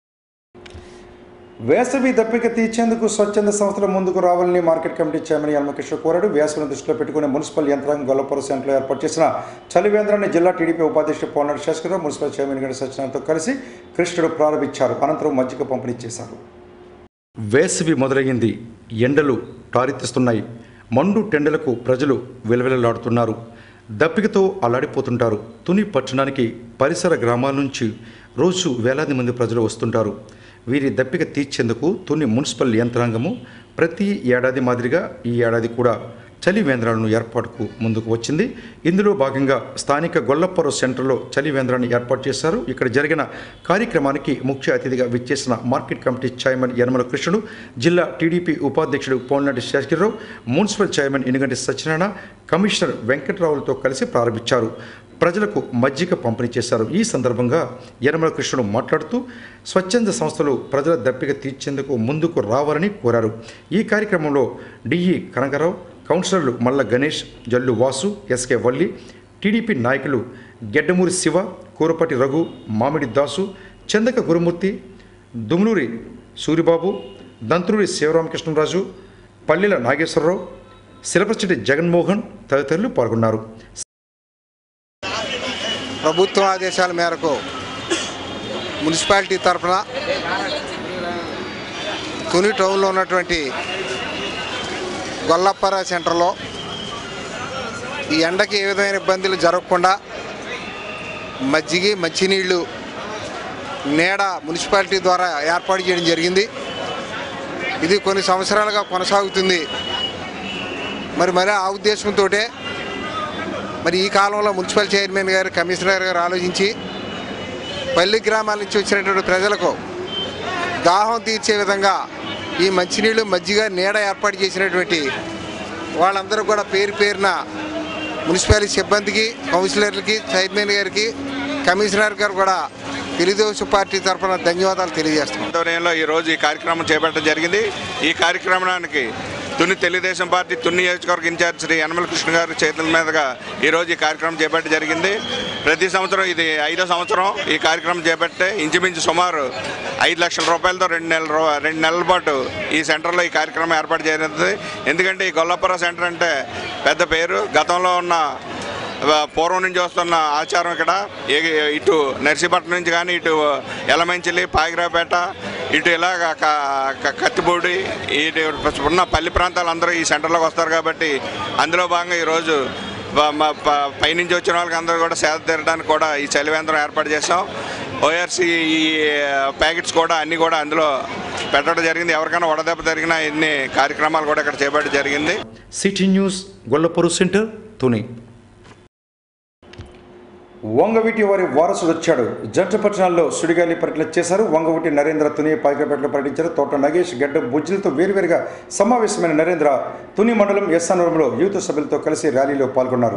వేసవి దప్పిక తీర్చేందుకు స్వచ్ఛంద సంస్థల ముందుకు రావాలని మార్కెట్ కమిటీ చైర్మన్ యల్మకిషోర్ కోరాడు వేసవిని దృష్టిలో పెట్టుకుని మున్సిపల్ యంత్రాంగం గొల్లపుర సెంటర్లో ఏర్పాటు చేసిన చలివేంద్రాన్ని జిల్లా టీడీపీ ఉపాధ్యక్షుడు పోనాడు శేషకరావు మున్సిపల్ చైర్మన్ గడి సత్యనారాయణతో కలిసి కృష్ణుడు ప్రారంభించారు అనంతరం మజ్జిగ పంపిణీ చేశారు వేసవి మొదలయ్యింది ఎండలు టారెత్తిస్తున్నాయి మండు టెండలకు ప్రజలు విలవిలలాడుతున్నారు దప్పికతో అల్లాడిపోతుంటారు తుని పట్టణానికి పరిసర గ్రామాల నుంచి రోజు వేలాది మంది ప్రజలు వస్తుంటారు వీరి దప్పిక తీర్చేందుకు తుని మున్సిపల్ యంత్రాంగము ప్రతి ఏడాది మాదిరిగా ఈ ఏడాది కూడా చలి వేంద్రాలను ఏర్పాటుకు ముందుకు వచ్చింది ఇందులో భాగంగా స్థానిక గొల్లపురం సెంటర్లో చలి వేంద్రాన్ని ఏర్పాటు చేశారు ఇక్కడ జరిగిన కార్యక్రమానికి ముఖ్య అతిథిగా విచ్చేసిన మార్కెట్ కమిటీ చైర్మన్ యనమల కృష్ణుడు జిల్లా టీడీపీ ఉపాధ్యక్షుడు Polinati Seshagirirao municipal chairman Inuganti Satyanarayana commissioner వెంకట్రావులతో కలిసి ప్రారంభించారు ప్రజలకు మజ్జిగ పంపిణీ చేశారు ఈ సందర్భంగా యనమల కృష్ణుడు మాట్లాడుతూ స్వచ్ఛంద సంస్థలు ప్రజల దప్పిక తీర్చేందుకు ముందుకు రావాలని కోరారు ఈ కార్యక్రమంలో డిఈ కనకరావు కౌన్సిలర్లు మల్ల గణేష్ జల్లు వాసు ఎస్కే వల్లి టీడీపీ నాయకులు గెడ్డమూరి శివ కూరపాటి రఘు మామిడి దాసు చందక గురుమూర్తి దుమ్నూరి సూరిబాబు దంతులూరి శివరామకృష్ణరాజు పల్లెల నాగేశ్వరరావు శిలపచెట్టి జగన్మోహన్ తదితరులు పాల్గొన్నారు ప్రభుత్వ ఆదేశాల మేరకు మున్సిపాలిటీ తరఫున తుని టౌన్లో ఉన్నటువంటి గొల్లప్పర సెంటర్లో ఈ ఎండకి ఏ విధమైన ఇబ్బందులు జరగకుండా మజ్జిగి మంచినీళ్ళు నీడ మున్సిపాలిటీ ద్వారా ఏర్పాటు చేయడం జరిగింది ఇది కొన్ని సంవత్సరాలుగా కొనసాగుతుంది మరి మరి ఆ ఉద్దేశంతో మరి ఈ కాలంలో మున్సిపల్ చైర్మన్ గారు కమిషనర్ గారు ఆలోచించి పల్లి గ్రామాల నుంచి వచ్చినటువంటి ప్రజలకు దాహం తీర్చే విధంగా ఈ మంచినీళ్ళు మజ్జిగ నీడ ఏర్పాటు చేసినటువంటి వాళ్ళందరూ కూడా పేరు పేరున మున్సిపాలిటీ సిబ్బందికి కౌన్సిలర్లకి చైర్మన్ గారికి కమిషనర్ గారు కూడా తెలుగుదేశం పార్టీ తరఫున ధన్యవాదాలు తెలియజేస్తున్నాం ఆధ్వర్యంలో ఈరోజు ఈ కార్యక్రమం చేపట్టడం జరిగింది ఈ కార్యక్రమానికి తుని తెలుగుదేశం పార్టీ తుని నియోజకవర్గ ఇన్ఛార్జ్ శ్రీ యనమల కృష్ణ గారి చేతుల మీదుగా ఈరోజు ఈ కార్యక్రమం చేపట్టడం జరిగింది ప్రతి సంవత్సరం ఇది ఐదో సంవత్సరం ఈ కార్యక్రమం చేపట్టే ఇంచుమించు సుమారు ఐదు లక్షల రూపాయలతో రెండు నెలల రూ- రెండు నెలల పాటు ఈ సెంటర్లో ఈ కార్యక్రమం ఏర్పాటు చేయనుంది ఎందుకంటే ఈ గొల్లపుర సెంటర్ అంటే పెద్ద పేరు గతంలో ఉన్న ఆ, పూర్వం నుంచి వస్తున్న ఆచారం ఇక్కడ ఏ- ఇటు నర్సీపట్నం నుంచి కానీ ఇటు ఎలమంచిలి పాగిరాపేట ఇటు ఇలాగ క- క- కత్తిపూడి ఇటు ఉన్న పల్లి ప్రాంతాలు అందరూ ఈ సెంటర్లోకి వస్తారు కాబట్టి అందులో భాగంగా ఈరోజు ప- మా ప- పైనుంచి వచ్చిన వాళ్ళకి అందరూ కూడా సేద తీరడానికి కూడా ఈ చలివేంద్రం ఏర్పాటు చేసాం ఓఆర్సీ ఈ ప్యాకెట్స్ కూడా అన్నీ కూడా అందులో పెట్టడం జరిగింది ఎవరికైనా వడదెబ్బ జరిగినా ఇన్ని కార్యక్రమాలు కూడా ఇక్కడ చేపట్టడం జరిగింది city news Gollapuru centre Tuni Vangaveeti వారి వారసుడు వచ్చాడు జంట పట్టణాల్లో సుడిగాలి పర్యటన చేశారు వంగవీటి నరేంద్ర తుని పాయకపేటలో పర్యటించారు తోట నగేష్ గడ్డ బుజ్జిలతో వేరువేరుగా సమావేశమైన నరేంద్ర తుని మండలం ఎస్సానవరంలో యూత్ సభ్యులతో కలిసి ర్యాలీలో పాల్గొన్నారు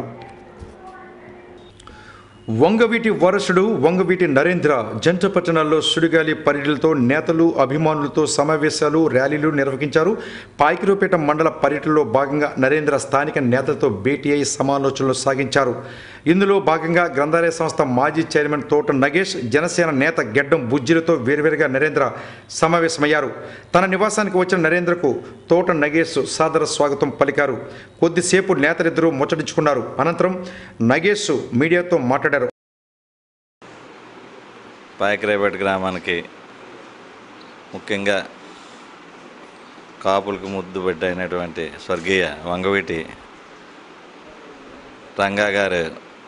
వంగవీటి వారసుడు వంగవీటి నరేంద్ర జంట పట్టణాల్లో సుడిగాలి పర్యటనలతో నేతలు అభిమానులతో సమావేశాలు ర్యాలీలు నిర్వహించారు పాయకిరోపేట మండల పర్యటనలో భాగంగా నరేంద్ర స్థానిక నేతలతో భేటీ అయి సమాలోచనలు సాగించారు ఇందులో భాగంగా గ్రంథాలయ సంస్థ మాజీ చైర్మన్ తోట నగేష్ జనసేన నేత గెడ్డం బుజ్జిలతో వేర్వేరుగా నరేంద్ర సమావేశమయ్యారు తన నివాసానికి వచ్చిన నరేంద్రకు తోట నగేష్ సాదర స్వాగతం పలికారు కొద్దిసేపు నేతలిద్దరూ ముచ్చటించుకున్నారు అనంతరం నగేష్ మీడియాతో మాట్లాడారు పాయకరాయపేట గ్రామానికి ముఖ్యంగా కాపులకు ముద్దు బిడ్డ అయినటువంటి స్వర్గీయ వంగవీటి రంగా గారు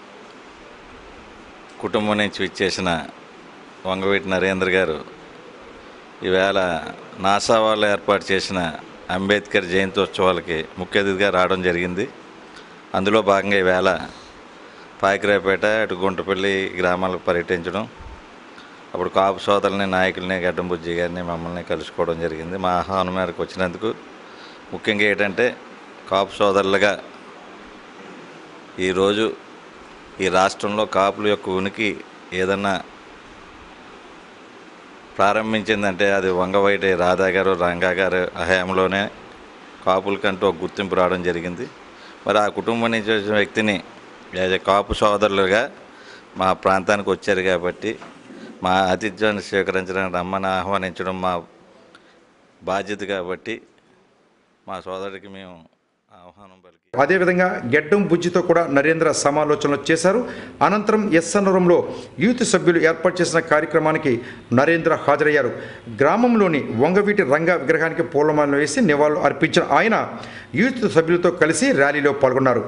కుటుంబం నుంచి విచ్చేసిన వంగవీటి నరేంద్ర గారు ఈవేళ నాసా వాళ్ళు ఏర్పాటు చేసిన అంబేద్కర్ జయంత్యోత్సవాలకి ముఖ్య అతిథిగా రావడం జరిగింది అందులో భాగంగా ఈవేళ పాయకరాయపేట అటు గుంటపల్లి గ్రామాలకు పర్యటించడం అప్పుడు కాపు సోదరులని నాయకుల్ని గడ్డంబుజ్జి గారిని మమ్మల్ని కలుసుకోవడం జరిగింది మా ఆహ్వానం మేరకు వచ్చినందుకు ముఖ్యంగా ఏంటంటే కాపు సోదరులుగా ఈరోజు ఈ రాష్ట్రంలో కాపుల యొక్క ఉనికి ఏదన్నా ప్రారంభించిందంటే అది వంగవైటి రాధా గారు రంగా గారు హయాంలోనే కాపులకంటూ ఒక గుర్తింపు రావడం జరిగింది మరి ఆ కుటుంబం నుంచి వచ్చిన వ్యక్తిని యాజ్ ఎ కాపు సోదరులుగా మా ప్రాంతానికి వచ్చారు కాబట్టి మా ఆతిథ్యాన్ని స్వీకరించడానికి రమ్మని ఆహ్వానించడం మా బాధ్యత కాబట్టి మా సోదరుడికి మేము ఆహ్వానం పలికి అదేవిధంగా గెడ్డం బుజ్జితో కూడా నరేంద్ర సమాలోచనలు చేశారు అనంతరం ఎస్ఎన్వరంలో యూత్ సభ్యులు ఏర్పాటు చేసిన కార్యక్రమానికి నరేంద్ర హాజరయ్యారు గ్రామంలోని వంగవీటి రంగ విగ్రహానికి పూలమాలను వేసి నివాళులు అర్పించిన ఆయన యూత్ సభ్యులతో కలిసి ర్యాలీలో పాల్గొన్నారు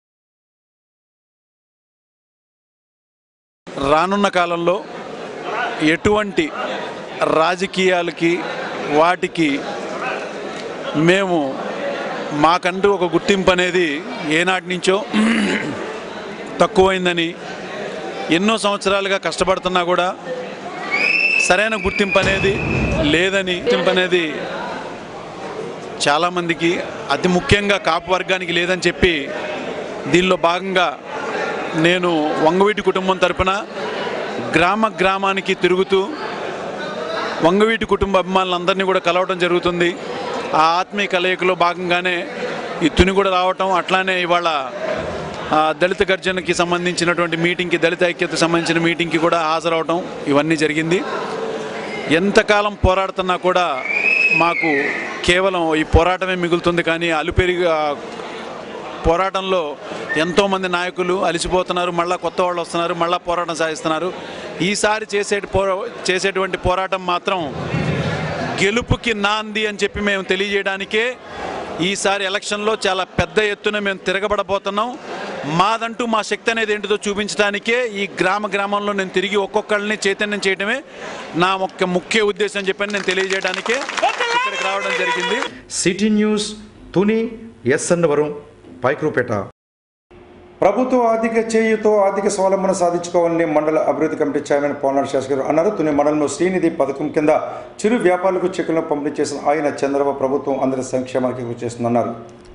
రానున్న కాలంలో ఎటువంటి రాజకీయాలకి వాటికి మేము మాకంటూ ఒక గుర్తింపు అనేది ఏనాటి నుంచో తక్కువైందని ఎన్నో సంవత్సరాలుగా కష్టపడుతున్నా కూడా సరైన గుర్తింపు అనేది లేదని గుర్తింపు అనేది చాలామందికి అతి ముఖ్యంగా కాపు వర్గానికి లేదని చెప్పి దీనిలో భాగంగా నేను వంగవీటి కుటుంబం తరపున గ్రామ గ్రామానికి తిరుగుతూ వంగవీటి కుటుంబ అభిమానులందరినీ కూడా కలవడం జరుగుతుంది ఆ ఆత్మీయ కలయికలో భాగంగానే ఈ తుని కూడా రావటం అట్లానే ఇవాళ ఆ, దళిత గర్జనకి సంబంధించినటువంటి మీటింగ్కి దళిత ఐక్యతకు సంబంధించిన మీటింగ్కి కూడా హాజరవటం ఇవన్నీ జరిగింది ఎంతకాలం పోరాడుతున్నా కూడా మాకు కేవలం ఈ పోరాటమే మిగులుతుంది కానీ అలుపెరిగా పోరాటంలో ఎంతోమంది నాయకులు అలసిపోతున్నారు మళ్ళీ కొత్త వాళ్ళు వస్తున్నారు మళ్ళీ పోరాటం సాగిస్తున్నారు ఈసారి చేసే పో చేసేటువంటి పోరాటం మాత్రం గెలుపుకి నాంది అని చెప్పి మేము తెలియజేయడానికే ఈసారి ఎలక్షన్లో చాలా పెద్ద ఎత్తున మేము తిరగబడబోతున్నాం మాదంటూ మా శక్తి అనేది ఏంటిదో చూపించడానికే ఈ గ్రామ గ్రామంలో నేను తిరిగి ఒక్కొక్కరిని చైతన్యం చేయడమే నా ఒక్క ముఖ్య ఉద్దేశం చెప్పని నేను తెలియజేయడానికే ఇక్కడికి రావడం జరిగింది సిటీ న్యూస్ తుని ఎస్ఎన్వరం పైక్రూపేట ప్రభుత్వ ఆర్థిక చేయుతో ఆర్థిక స్వావలంబన సాధించుకోవాలని మండల అభివృద్ధి కమిటీ చైర్మన్ పోనాడు శాస్త్రి గారు అన్నారు తుని మండలంలో శ్రీనిధి పథకం కింద చిరు వ్యాపారులకు చెక్కులను పంపిణీ చేసిన ఆయన చంద్రబాబు ప్రభుత్వం అందరి సంక్షేమానికి కృషి చేస్తుందన్నారు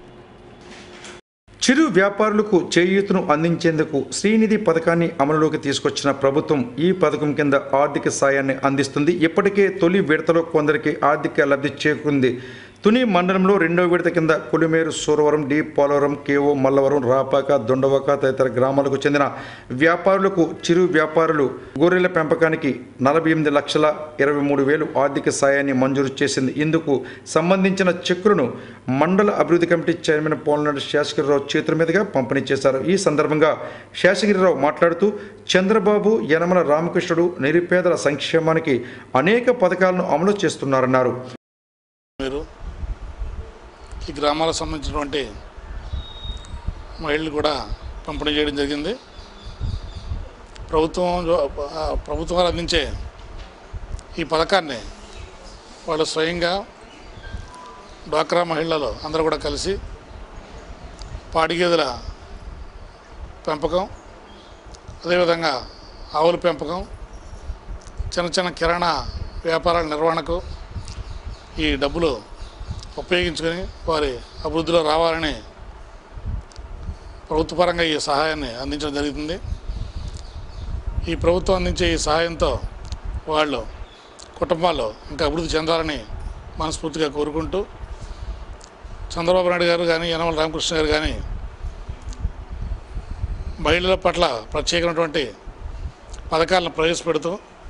చిరు వ్యాపారులకు చేయూతను అందించేందుకు శ్రీనిధి పథకాన్ని అమలులోకి తీసుకొచ్చిన ప్రభుత్వం ఈ పథకం కింద ఆర్థిక సాయాన్ని అందిస్తుంది ఇప్పటికే తొలి విడతలో కొందరికి ఆర్థిక లబ్ధి చేకూరింది తుని మండలంలో రెండో విడత కింద కొలిమేరు సూరవరం డి పోలవరం కేఓ మల్లవరం రాపాక దొండవక తదితర గ్రామాలకు చెందిన వ్యాపారులకు చిరు వ్యాపారులు గొర్రెల పెంపకానికి నలభై ఎనిమిది లక్షల ఇరవై మూడు వేలు ఆర్థిక సాయాన్ని మంజూరు చేసింది ఇందుకు సంబంధించిన చెక్కులను మండల అభివృద్ధి కమిటీ చైర్మన్ పోలనాడు శేషగిరిరావు చేతుల మీదుగా పంపిణీ చేశారు ఈ సందర్భంగా శేషగిరిరావు మాట్లాడుతూ చంద్రబాబు యనమల రామకృష్ణుడు నిరుపేదల సంక్షేమానికి అనేక పథకాలను అమలు చేస్తున్నారన్నారు మీరు ఈ గ్రామాలకు సంబంధించినటువంటి మహిళలు కూడా పంపిణీ చేయడం జరిగింది ప్రభుత్వం ఆ, ప్రభుత్వం వారు అందించే ఈ పథకాన్ని వాళ్ళు స్వయంగా డ్వాక్రా మహిళలు అందరూ కూడా కలిసి పాడి గేదెల పెంపకం అదేవిధంగా ఆవుల పెంపకం చిన్న చిన్న కిరాణా వ్యాపారాల నిర్వహణకు ఈ డబ్బులు ఉపయోగించుకొని వారి అభివృద్ధిలో రావాలని ప్రభుత్వపరంగా ఈ సహాయాన్ని అందించడం జరుగుతుంది ఈ ప్రభుత్వం అందించే ఈ సహాయంతో వాళ్ళు కుటుంబాల్లో ఇంకా అభివృద్ధి చెందాలని మనస్ఫూర్తిగా కోరుకుంటూ చంద్రబాబు నాయుడు గారు కానీ యనమల రామకృష్ణ గారు కానీ మహిళల పట్ల ప్రత్యేకమైనటువంటి పథకాలను ప్రవేశపెడుతూ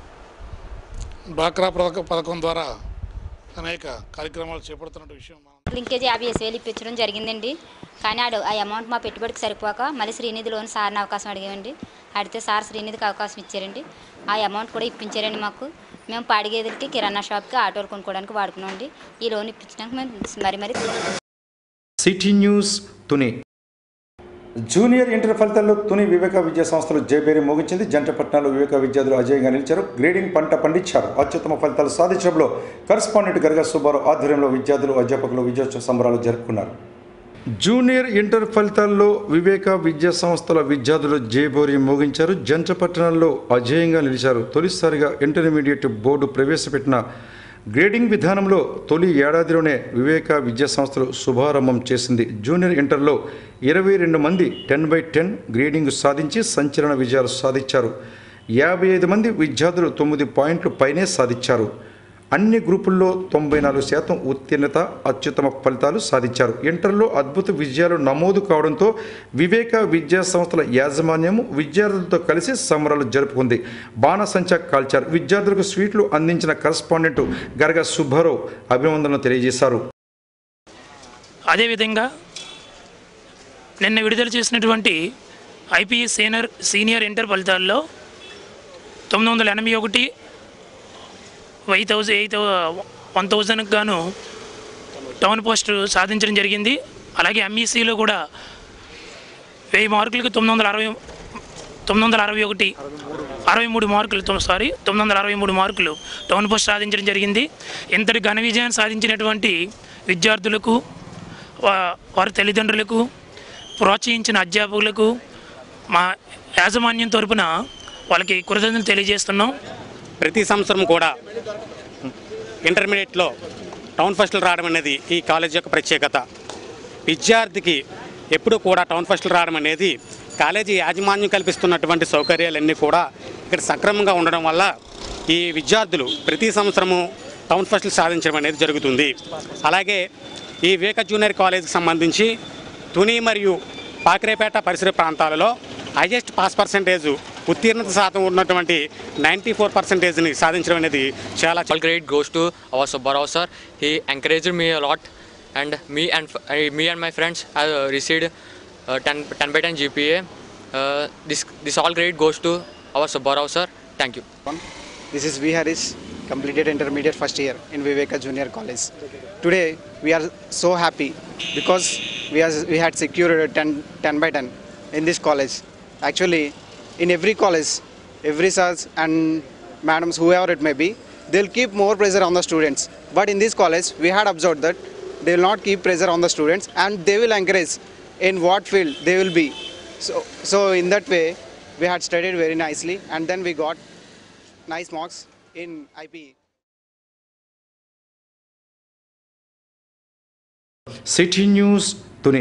డ్వాక్రా పథక పథకం ద్వారా అనేక కార్యక్రమాలు చేపడుతున్న విషయం లింకేజ్ యాభై వేసి వేలు ఇప్పించడం జరిగిందండి కానీ ఆడు ఆ అమౌంట్ మా పెట్టుబడికి సరిపోక మళ్ళీ శ్రీనిధి లోన్ సార్ని అవకాశం అడిగామండి అడిగితే సార్ శ్రీనిధికి అవకాశం ఇచ్చారండి ఆ అమౌంట్ కూడా ఇప్పించారండి మాకు మేము పాడిగేదలకి కిరాణా షాప్కి ఆటోలు కొనుక్కోవడానికి వాడుకున్నామండి ఈ లోన్ ఇప్పించడానికి మేము మరి మరి city news Tuni junior inter ఫలితాల్లో తుని వివేక విద్యా సంస్థలు జయబేరి మోగించింది జంట పట్టణాలు వివేక విద్యార్థులు అజయంగా నిలిచారు గ్రేడింగ్ పంట పండించారు అత్యుత్తమ ఫలితాలు సాధించడంలో కరస్పాండెంట్ గరగా సుబ్బారావు ఆధ్వర్యంలో విద్యార్థులు అధ్యాపకులు విజయోత్సవ సంబరాలు జరుపుకున్నారు జూనియర్ ఇంటర్ ఫలితాల్లో వివేక విద్యా సంస్థల విద్యార్థులు జేబోరి మోగించారు జంట పట్టణాల్లో అజేయంగా నిలిచారు తొలిసారిగా ఇంటర్మీడియట్ బోర్డు ప్రవేశపెట్టిన గ్రేడింగ్ విధానంలో తొలి ఏడాదిలోనే వివేక విద్యా సంస్థలు శుభారంభం చేసింది జూనియర్ ఇంటర్లో ఇరవై రెండు మంది టెన్ బై టెన్ గ్రేడింగ్ సాధించి సంచలన విజయాలు సాధించారు యాభై ఐదు మంది విద్యార్థులు తొమ్మిది పాయింట్లు పైనే సాధించారు అన్ని గ్రూపుల్లో తొంభై నాలుగు శాతం ఉత్తీర్ణత అత్యుత్తమ ఫలితాలు సాధించారు ఇంటర్లో అద్భుత విజయాలు నమోదు కావడంతో వివేక విద్యా సంస్థల యాజమాన్యం విద్యార్థులతో కలిసి సంబరాలు జరుపుకుంది బాణసంచా కాల్చారు విద్యార్థులకు స్వీట్లు అందించిన కరస్పాండెంట్ గరగ సుబ్బారావు అభినందనలు తెలియజేశారు అదేవిధంగా నిన్న విడుదల చేసినటువంటి ఐపీఎస్ సీనియర్ సీనియర్ ఇంటర్ ఫలితాల్లో తొమ్మిది వందల ఎనభై ఒకటి వెయ్యి థౌజండ్ ఎయిట్ వన్ థౌజండ్కి గాను టౌన్ పోస్ట్ సాధించడం జరిగింది అలాగే ఎంఈసీలో కూడా వెయ్యి మార్కులకు తొమ్మిది వందల అరవై తొమ్మిది వందల అరవై ఒకటి అరవై మూడు మార్కులు తొమ్- సారీ తొమ్మిది వందల అరవై మూడు మార్కులు టౌన్ పోస్ట్ సాధించడం జరిగింది ఇంతటి ఘన విజయాన్ని సాధించినటువంటి విద్యార్థులకు వా- వారి తల్లిదండ్రులకు ప్రోత్సహించిన అధ్యాపకులకు మా యాజమాన్యం తరపున వాళ్ళకి కృతజ్ఞతలు తెలియజేస్తున్నాం ప్రతి సంవత్సరం కూడా ఇంటర్మీడియట్లో టౌన్ ఫస్టులు రావడం అనేది ఈ కాలేజ్ యొక్క ప్రత్యేకత విద్యార్థికి ఎప్పుడు కూడా టౌన్ ఫస్టులు రావడం అనేది కాలేజీ యాజమాన్యం కల్పిస్తున్నటువంటి సౌకర్యాలన్నీ కూడా ఇక్కడ సక్రమంగా ఉండడం వల్ల ఈ విద్యార్థులు ప్రతి సంవత్సరము టౌన్ ఫస్టులు సాధించడం అనేది జరుగుతుంది అలాగే ఈ వివేక జూనియర్ కాలేజీకి సంబంధించి తుని మరియు పాకిరేపేట పరిసర ప్రాంతాలలో హైయెస్ట్ పాస్ పర్సంటేజ్ ఉత్తీర్ణత శాతం ఉన్నటువంటి నైంటీ ఫోర్ పర్సెంటేజ్ని సాధించడం అనేది చాలా all credit goes to our Subbarao sir. He encouraged me a lot, and me and f- uh, me and my friends have uh, received uh, 10, 10 by 10 GPA. Uh, this this all credit goes to our Subbarao sir. Thank you. This is V. Harris, completed intermediate first year in Viveka Junior College. Today we are so happy because we, are, we had secured a 10, 10 by 10 in this college. Actually, in every college, every sirs and madams, whoever it may be, they'll keep more pressure on the students. But in this college, we had observed that they will not keep pressure on the students and they will encourage in what field they will be. So, so in that way, we had studied very nicely and then we got nice marks in IPE. City news Tuni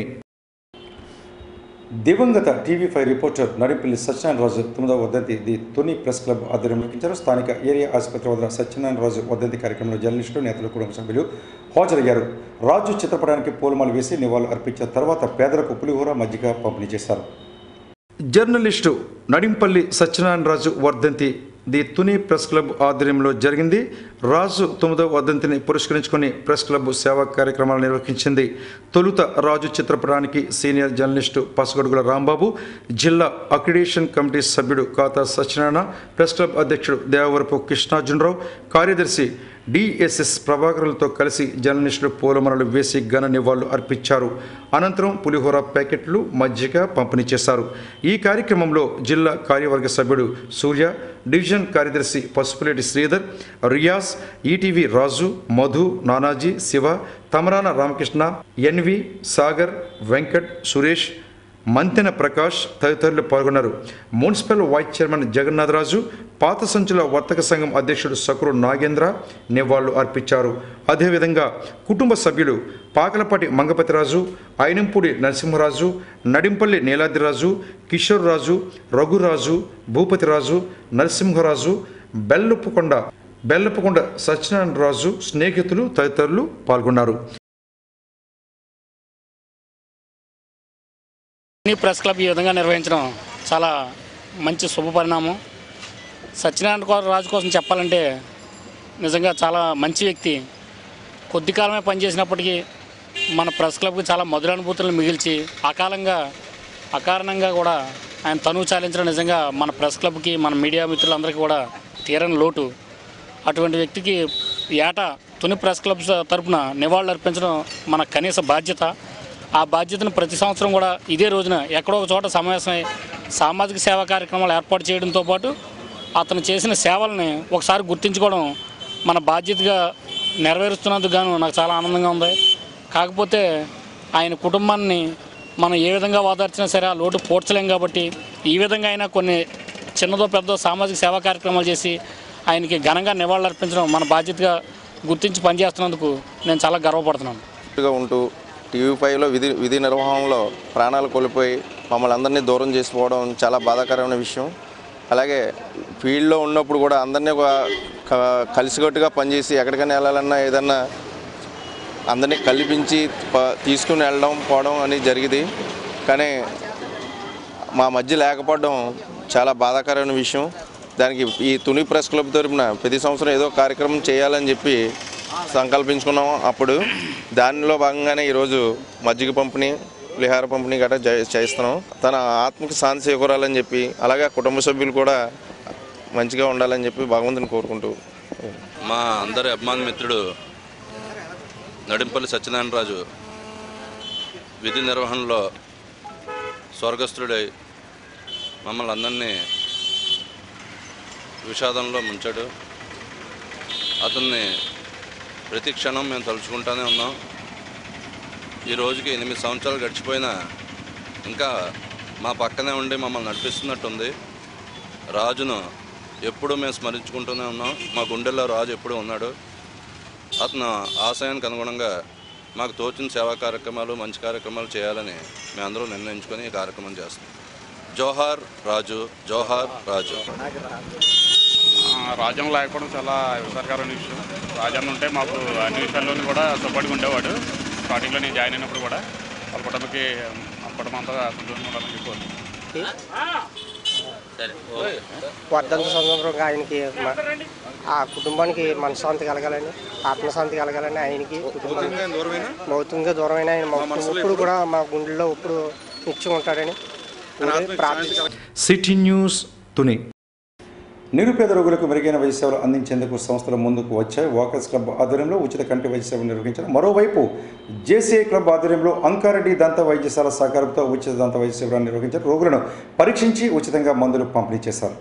దివంగత TV five reporter Nadipalli Satyanarayana Raju తొమ్మిదవ వర్ధంతి the Tuni press club ఆధ్వర్యంలో నిర్వహించారు స్థానిక area ఆసుపత్రి వద్ద సత్యనారాయణ రాజు వర్ధంతి కార్యక్రమంలో జర్నలిస్టులు నేతలు కుటుంబ సభ్యులు హాజరయ్యారు రాజు చిత్రపటానికి పూలమాల వేసి నివాళులు అర్పించిన తర్వాత పేదలకు పులిహోర మజ్జిగ పంపిణీ చేశారు జర్నలిస్టు నడింపల్లి సత్యనారాయణ రాజు వర్ధంతి ది తుని ప్రెస్ క్లబ్ ఆధ్వర్యంలో జరిగింది రాజు తొమ్మిదవ వర్ధంతిని పురస్కరించుకొని ప్రెస్ క్లబ్ సేవా కార్యక్రమాలు నిర్వహించింది తొలుత రాజు చిత్రపటానికి సీనియర్ జర్నలిస్టు పసగొడుగుల రాంబాబు జిల్లా అక్రిడేషన్ కమిటీ సభ్యుడు కాతా సత్యనారాయణ ప్రెస్ క్లబ్ అధ్యక్షుడు దేవవరపు కృష్ణార్జునరావు కార్యదర్శి డిఎస్ఎస్ ప్రభాకరులతో కలిసి జర్నలిస్టులు పూలమరలు వేసి ఘన నివాళులు అర్పించారు అనంతరం పులిహోర ప్యాకెట్లు మజ్జిగ పంపిణీ చేశారు ఈ కార్యక్రమంలో జిల్లా కార్యవర్గ సభ్యుడు సూర్య డివిజన్ కార్యదర్శి పసుపులేటి శ్రీధర్ రియాజ్ ఈటీవీ రాజు మధు నానాజీ శివ తమరాన రామకృష్ణ ఎన్వి సాగర్ వెంకట్ సురేష్ మంతెన ప్రకాష్ తదితరులు పాల్గొన్నారు మున్సిపల్ వైస్ చైర్మన్ జగన్నాథరాజు పాత సంచుల వర్తక సంఘం అధ్యక్షుడు సకురు నాగేంద్ర నివాళులు అర్పించారు అదేవిధంగా కుటుంబ సభ్యులు పాకలపాటి మంగపతిరాజు ఐనంపూడి నరసింహరాజు నడింపల్లి నీలాద్రిరాజు కిషోర్ రాజు రఘురాజు భూపతిరాజు నరసింహరాజు బెల్లపుకొండ బెల్లపుకొండ సత్యనారాయణరాజు స్నేహితులు తదితరులు పాల్గొన్నారు ఈ ప్రెస్ క్లబ్ ఈ విధంగా నిర్వహించడం చాలా మంచి శుభ పరిణామం సత్యనారాయణ కో- రాజు కోసం చెప్పాలంటే నిజంగా చాలా మంచి వ్యక్తి కొద్ది కాలమే పనిచేసినప్పటికీ మన ప్రెస్ క్లబ్కి చాలా మధుర అనుభూతులను మిగిల్చి అకాలంగా అకారణంగా కూడా ఆయన తనువు చాలించడం నిజంగా మన ప్రెస్ క్లబ్కి మన మీడియా మిత్రులందరికీ కూడా తీరని లోటు అటువంటి వ్యక్తికి ఏటా తుని ప్రెస్ క్లబ్ తరపున నివాళులు అర్పించడం మన కనీస బాధ్యత ఆ బాధ్యతను ప్రతి సంవత్సరం కూడా ఇదే రోజున ఎక్కడో ఒక చోట సమావేశమై సామాజిక సేవా కార్యక్రమాలు ఏర్పాటు చేయడంతో పాటు అతను చేసిన సేవల్ని ఒకసారి గుర్తించుకోవడం మన బాధ్యతగా నెరవేరుస్తున్నందుకు గాను నాకు చాలా ఆనందంగా ఉంది కాకపోతే ఆయన కుటుంబాన్ని మనం ఏ విధంగా ఓదార్చినా సరే ఆ లోటు పోడ్చలేం కాబట్టి ఈ విధంగా అయినా కొన్ని చిన్నదో పెద్దో సామాజిక సేవా కార్యక్రమాలు చేసి ఆయనకి ఘనంగా నివాళులు అర్పించడం మన బాధ్యతగా గుర్తించి పనిచేస్తున్నందుకు నేను చాలా గర్వపడుతున్నాను గా ఉంటూ టీవీ ఫైవ్లో విధి విధి నిర్వహణలో ప్రాణాలు కోల్పోయి మమ్మల్ని అందరినీ దూరం చేసిపోవడం చాలా బాధాకరమైన విషయం అలాగే ఫీల్డ్లో ఉన్నప్పుడు కూడా అందరినీ ఒక క- కలిసికట్టుగా పనిచేసి ఎక్కడికైనా వెళ్ళాలన్నా ఏదన్నా అందరినీ కల్పించి ప- తీసుకుని వెళ్ళడం పోవడం అనేది జరిగింది కానీ మా మధ్య లేకపోవడం చాలా బాధాకరమైన విషయం దానికి ఈ తుని ప్రెస్ క్లబ్ తరపున ప్రతి సంవత్సరం ఏదో కార్యక్రమం చేయాలని చెప్పి సంకల్పించుకున్నాం అప్పుడు దానిలో భాగంగానే ఈరోజు మజ్జిగ పంపిణీ పులిహార పంపిణీ గట్రా జే- చేస్తున్నాం తన ఆత్మకు శాంతి చేకూరాలని చెప్పి అలాగే కుటుంబ సభ్యులు కూడా మంచిగా ఉండాలని చెప్పి భగవంతుని కోరుకుంటూ మా అందరి అభిమాన మిత్రుడు నడింపల్లి సత్యనారాయణరాజు విధి నిర్వహణలో స్వర్గస్థుడై మమ్మల్ని అందరినీ విషాదంలో ముంచాడు అతన్ని ప్రతి క్షణం మేము తలుచుకుంటానే ఉన్నాం ఈ రోజుకి ఎనిమిది సంవత్సరాలు గడిచిపోయినా ఇంకా మా పక్కనే ఉండి మమ్మల్ని నడిపిస్తున్నట్టుంది రాజును ఎప్పుడూ మేము స్మరించుకుంటూనే ఉన్నాం మా గుండెల్లో రాజు ఎప్పుడూ ఉన్నాడు అతను ఆశయానికి అనుగుణంగా మాకు తోచిన సేవా కార్యక్రమాలు మంచి కార్యక్రమాలు చేయాలని మేమందరూ నిర్ణయించుకొని ఈ కార్యక్రమం చేస్తాం జోహార్ రాజు జోహార్ రాజు రాజ్యం లేకపోవడం చాలా విచారకరమైన విషయం రాజన్న ఉంటే మాకు అన్ని విషయాల్లోనూ కూడా సపోర్ట్గా ఉండేవాడు స్టార్టింగ్లో నేను జాయిన్ అయినప్పుడు కూడా వాళ్ళ కుటుంబకి కుటుంబం అంతా సంతోషంగా ఉండాలని చెప్పి వర్ధంత సందర్భంగా ఆయనకి మ- ఆ కుటుంబానికి మనశ్శాంతి కలగాలని ఆత్మశాంతి కలగాలని ఆయనకి కుటుంబానికి భౌతికంగా దూరమైన ఆయన మా- ఇప్పుడు కూడా మా గుండెల్లో ఇప్పుడు నిత్యం ఉంటాడని ప్రార్థిస్తాం సిటీ న్యూస్ తుని నిరుపేద రోగులకు మెరుగైన వైద్య సేవలు అందించేందుకు సంస్థలు ముందుకు వచ్చాయి వాకర్స్ క్లబ్ ఆధ్వర్యంలో ఉచిత కంటి వైద్య సేవలు నిర్వహించారు మరోవైపు జేసీఐ క్లబ్ ఆధ్వర్యంలో అంకారెడ్డి దంత వైద్యశాల సహకారంతో ఉచిత దంత వైద్య సేవలను నిర్వహించారు రోగులను పరీక్షించి ఉచితంగా మందులు పంపిణీ చేశారు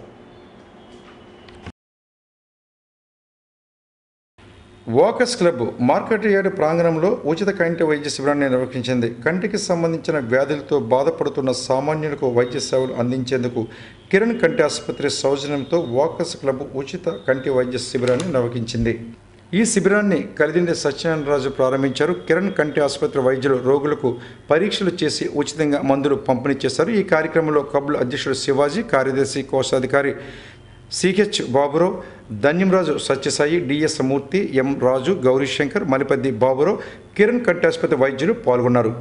వాకర్స్ క్లబ్ మార్కెట్ యార్డ్ ప్రాంగణంలో ఉచిత కంటి వైద్య శిబిరాన్ని నిర్వహించింది కంటికి సంబంధించిన వ్యాధులతో బాధపడుతున్న సామాన్యులకు వైద్య సేవలు అందించేందుకు కిరణ్ కంటి ఆసుపత్రి సౌజన్యంతో వాకర్స్ క్లబ్ ఉచిత కంటి వైద్య శిబిరాన్ని నిర్వహించింది ఈ శిబిరాన్ని కలిదిండి సత్యనారాయణరాజు ప్రారంభించారు కిరణ్ కంటి ఆసుపత్రి వైద్యులు రోగులకు పరీక్షలు చేసి ఉచితంగా మందులు పంపిణీ చేశారు ఈ కార్యక్రమంలో క్లబ్ అధ్యక్షుడు శివాజీ కార్యదర్శి కోశాధికారి CH Baburao Dhanyamraju Satyasai DS Murthy M Raju Gowrishankar Malipaddi Baburao Kiran కంటి ఆసుపత్రి వైద్యులు పాల్గొన్నారు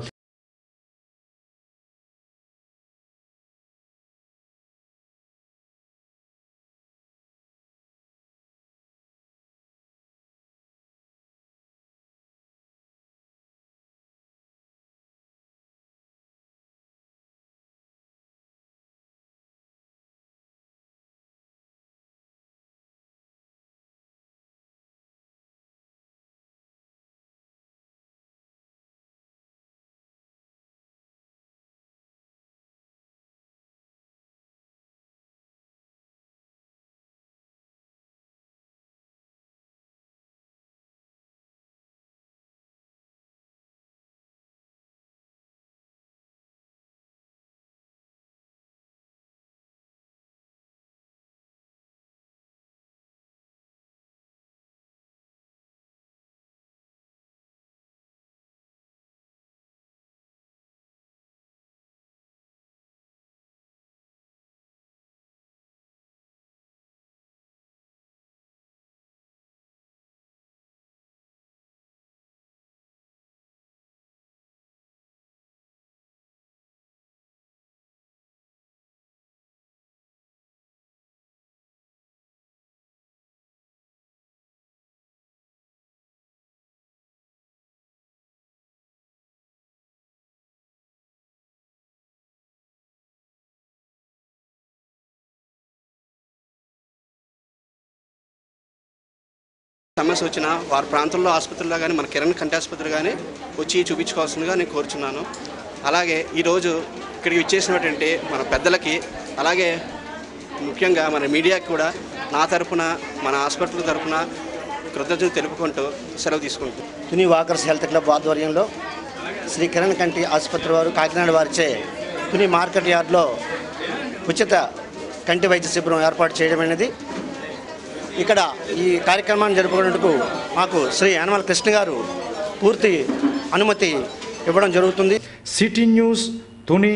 సమస్య వచ్చినా వారి ప్రాంతంలో ఆసుపత్రుల్లో కానీ మన కిరణ్ కంటి ఆసుపత్రి కానీ వచ్చి చూపించుకోవాల్సిందిగా నేను కోరుచున్నాను అలాగే ఈరోజు ఇక్కడికి ఇచ్చేసినటువంటి మన పెద్దలకి అలాగే ముఖ్యంగా మన మీడియాకి కూడా నా తరపున మన హాస్పిటల్ తరపున కృతజ్ఞతలు తెలుపుకుంటూ సెలవు తీసుకుంటాను తుని వాకర్స్ హెల్త్ క్లబ్ ఆధ్వర్యంలో శ్రీ కిరణ్ కంటి ఆసుపత్రి వారు కాకినాడ వారిచే తుని మార్కెట్ యార్డ్లో ఉచిత కంటి వైద్య శిబిరం ఏర్పాటు చేయడం అనేది ఇక్కడ ఈ కార్యక్రమాన్ని జరుపుకునేందుకు మాకు శ్రీ యానమల కృష్ణ గారు పూర్తి అనుమతి ఇవ్వడం జరుగుతుంది సిటీ న్యూస్ తుని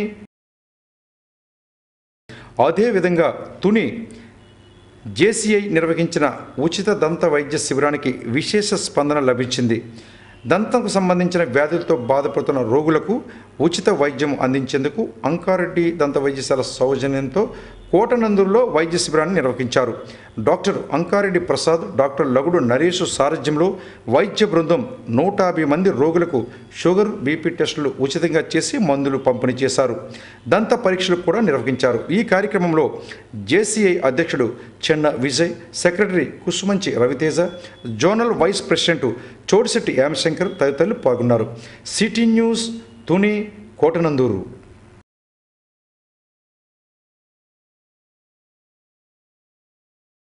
అదేవిధంగా తుని జేసీఐ నిర్వహించిన ఉచిత దంత వైద్య శిబిరానికి విశేష స్పందన లభించింది దంతంకు సంబంధించిన వ్యాధులతో బాధపడుతున్న రోగులకు ఉచిత వైద్యం అందించేందుకు అంకారెడ్డి దంత వైద్యశాల సౌజన్యంతో కోటనందూరులో వైద్య శిబిరాన్ని నిర్వహించారు డాక్టర్ అంకారెడ్డి ప్రసాద్ డాక్టర్ లగుడు నరేష్ సారథ్యంలో వైద్య బృందం నూట యాభై మంది రోగులకు షుగర్ బీపీ టెస్టులు ఉచితంగా చేసి మందులు పంపిణీ చేశారు దంత పరీక్షలు కూడా నిర్వహించారు ఈ కార్యక్రమంలో జేసీఐ అధ్యక్షుడు Chenna Vijay secretary Kusumanchi Raviteja zonal vice president Chodisetti Yamashankar తదితరులు పాల్గొన్నారు సిటీ న్యూస్ తుని కోటనందూరు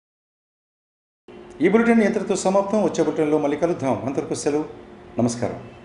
ఈ బులెటిన్ ఇంతటితో సమాప్తం వచ్చే బులెటిన్లో మళ్ళీ కలుద్దాం అంతవరకు సెలవు నమస్కారం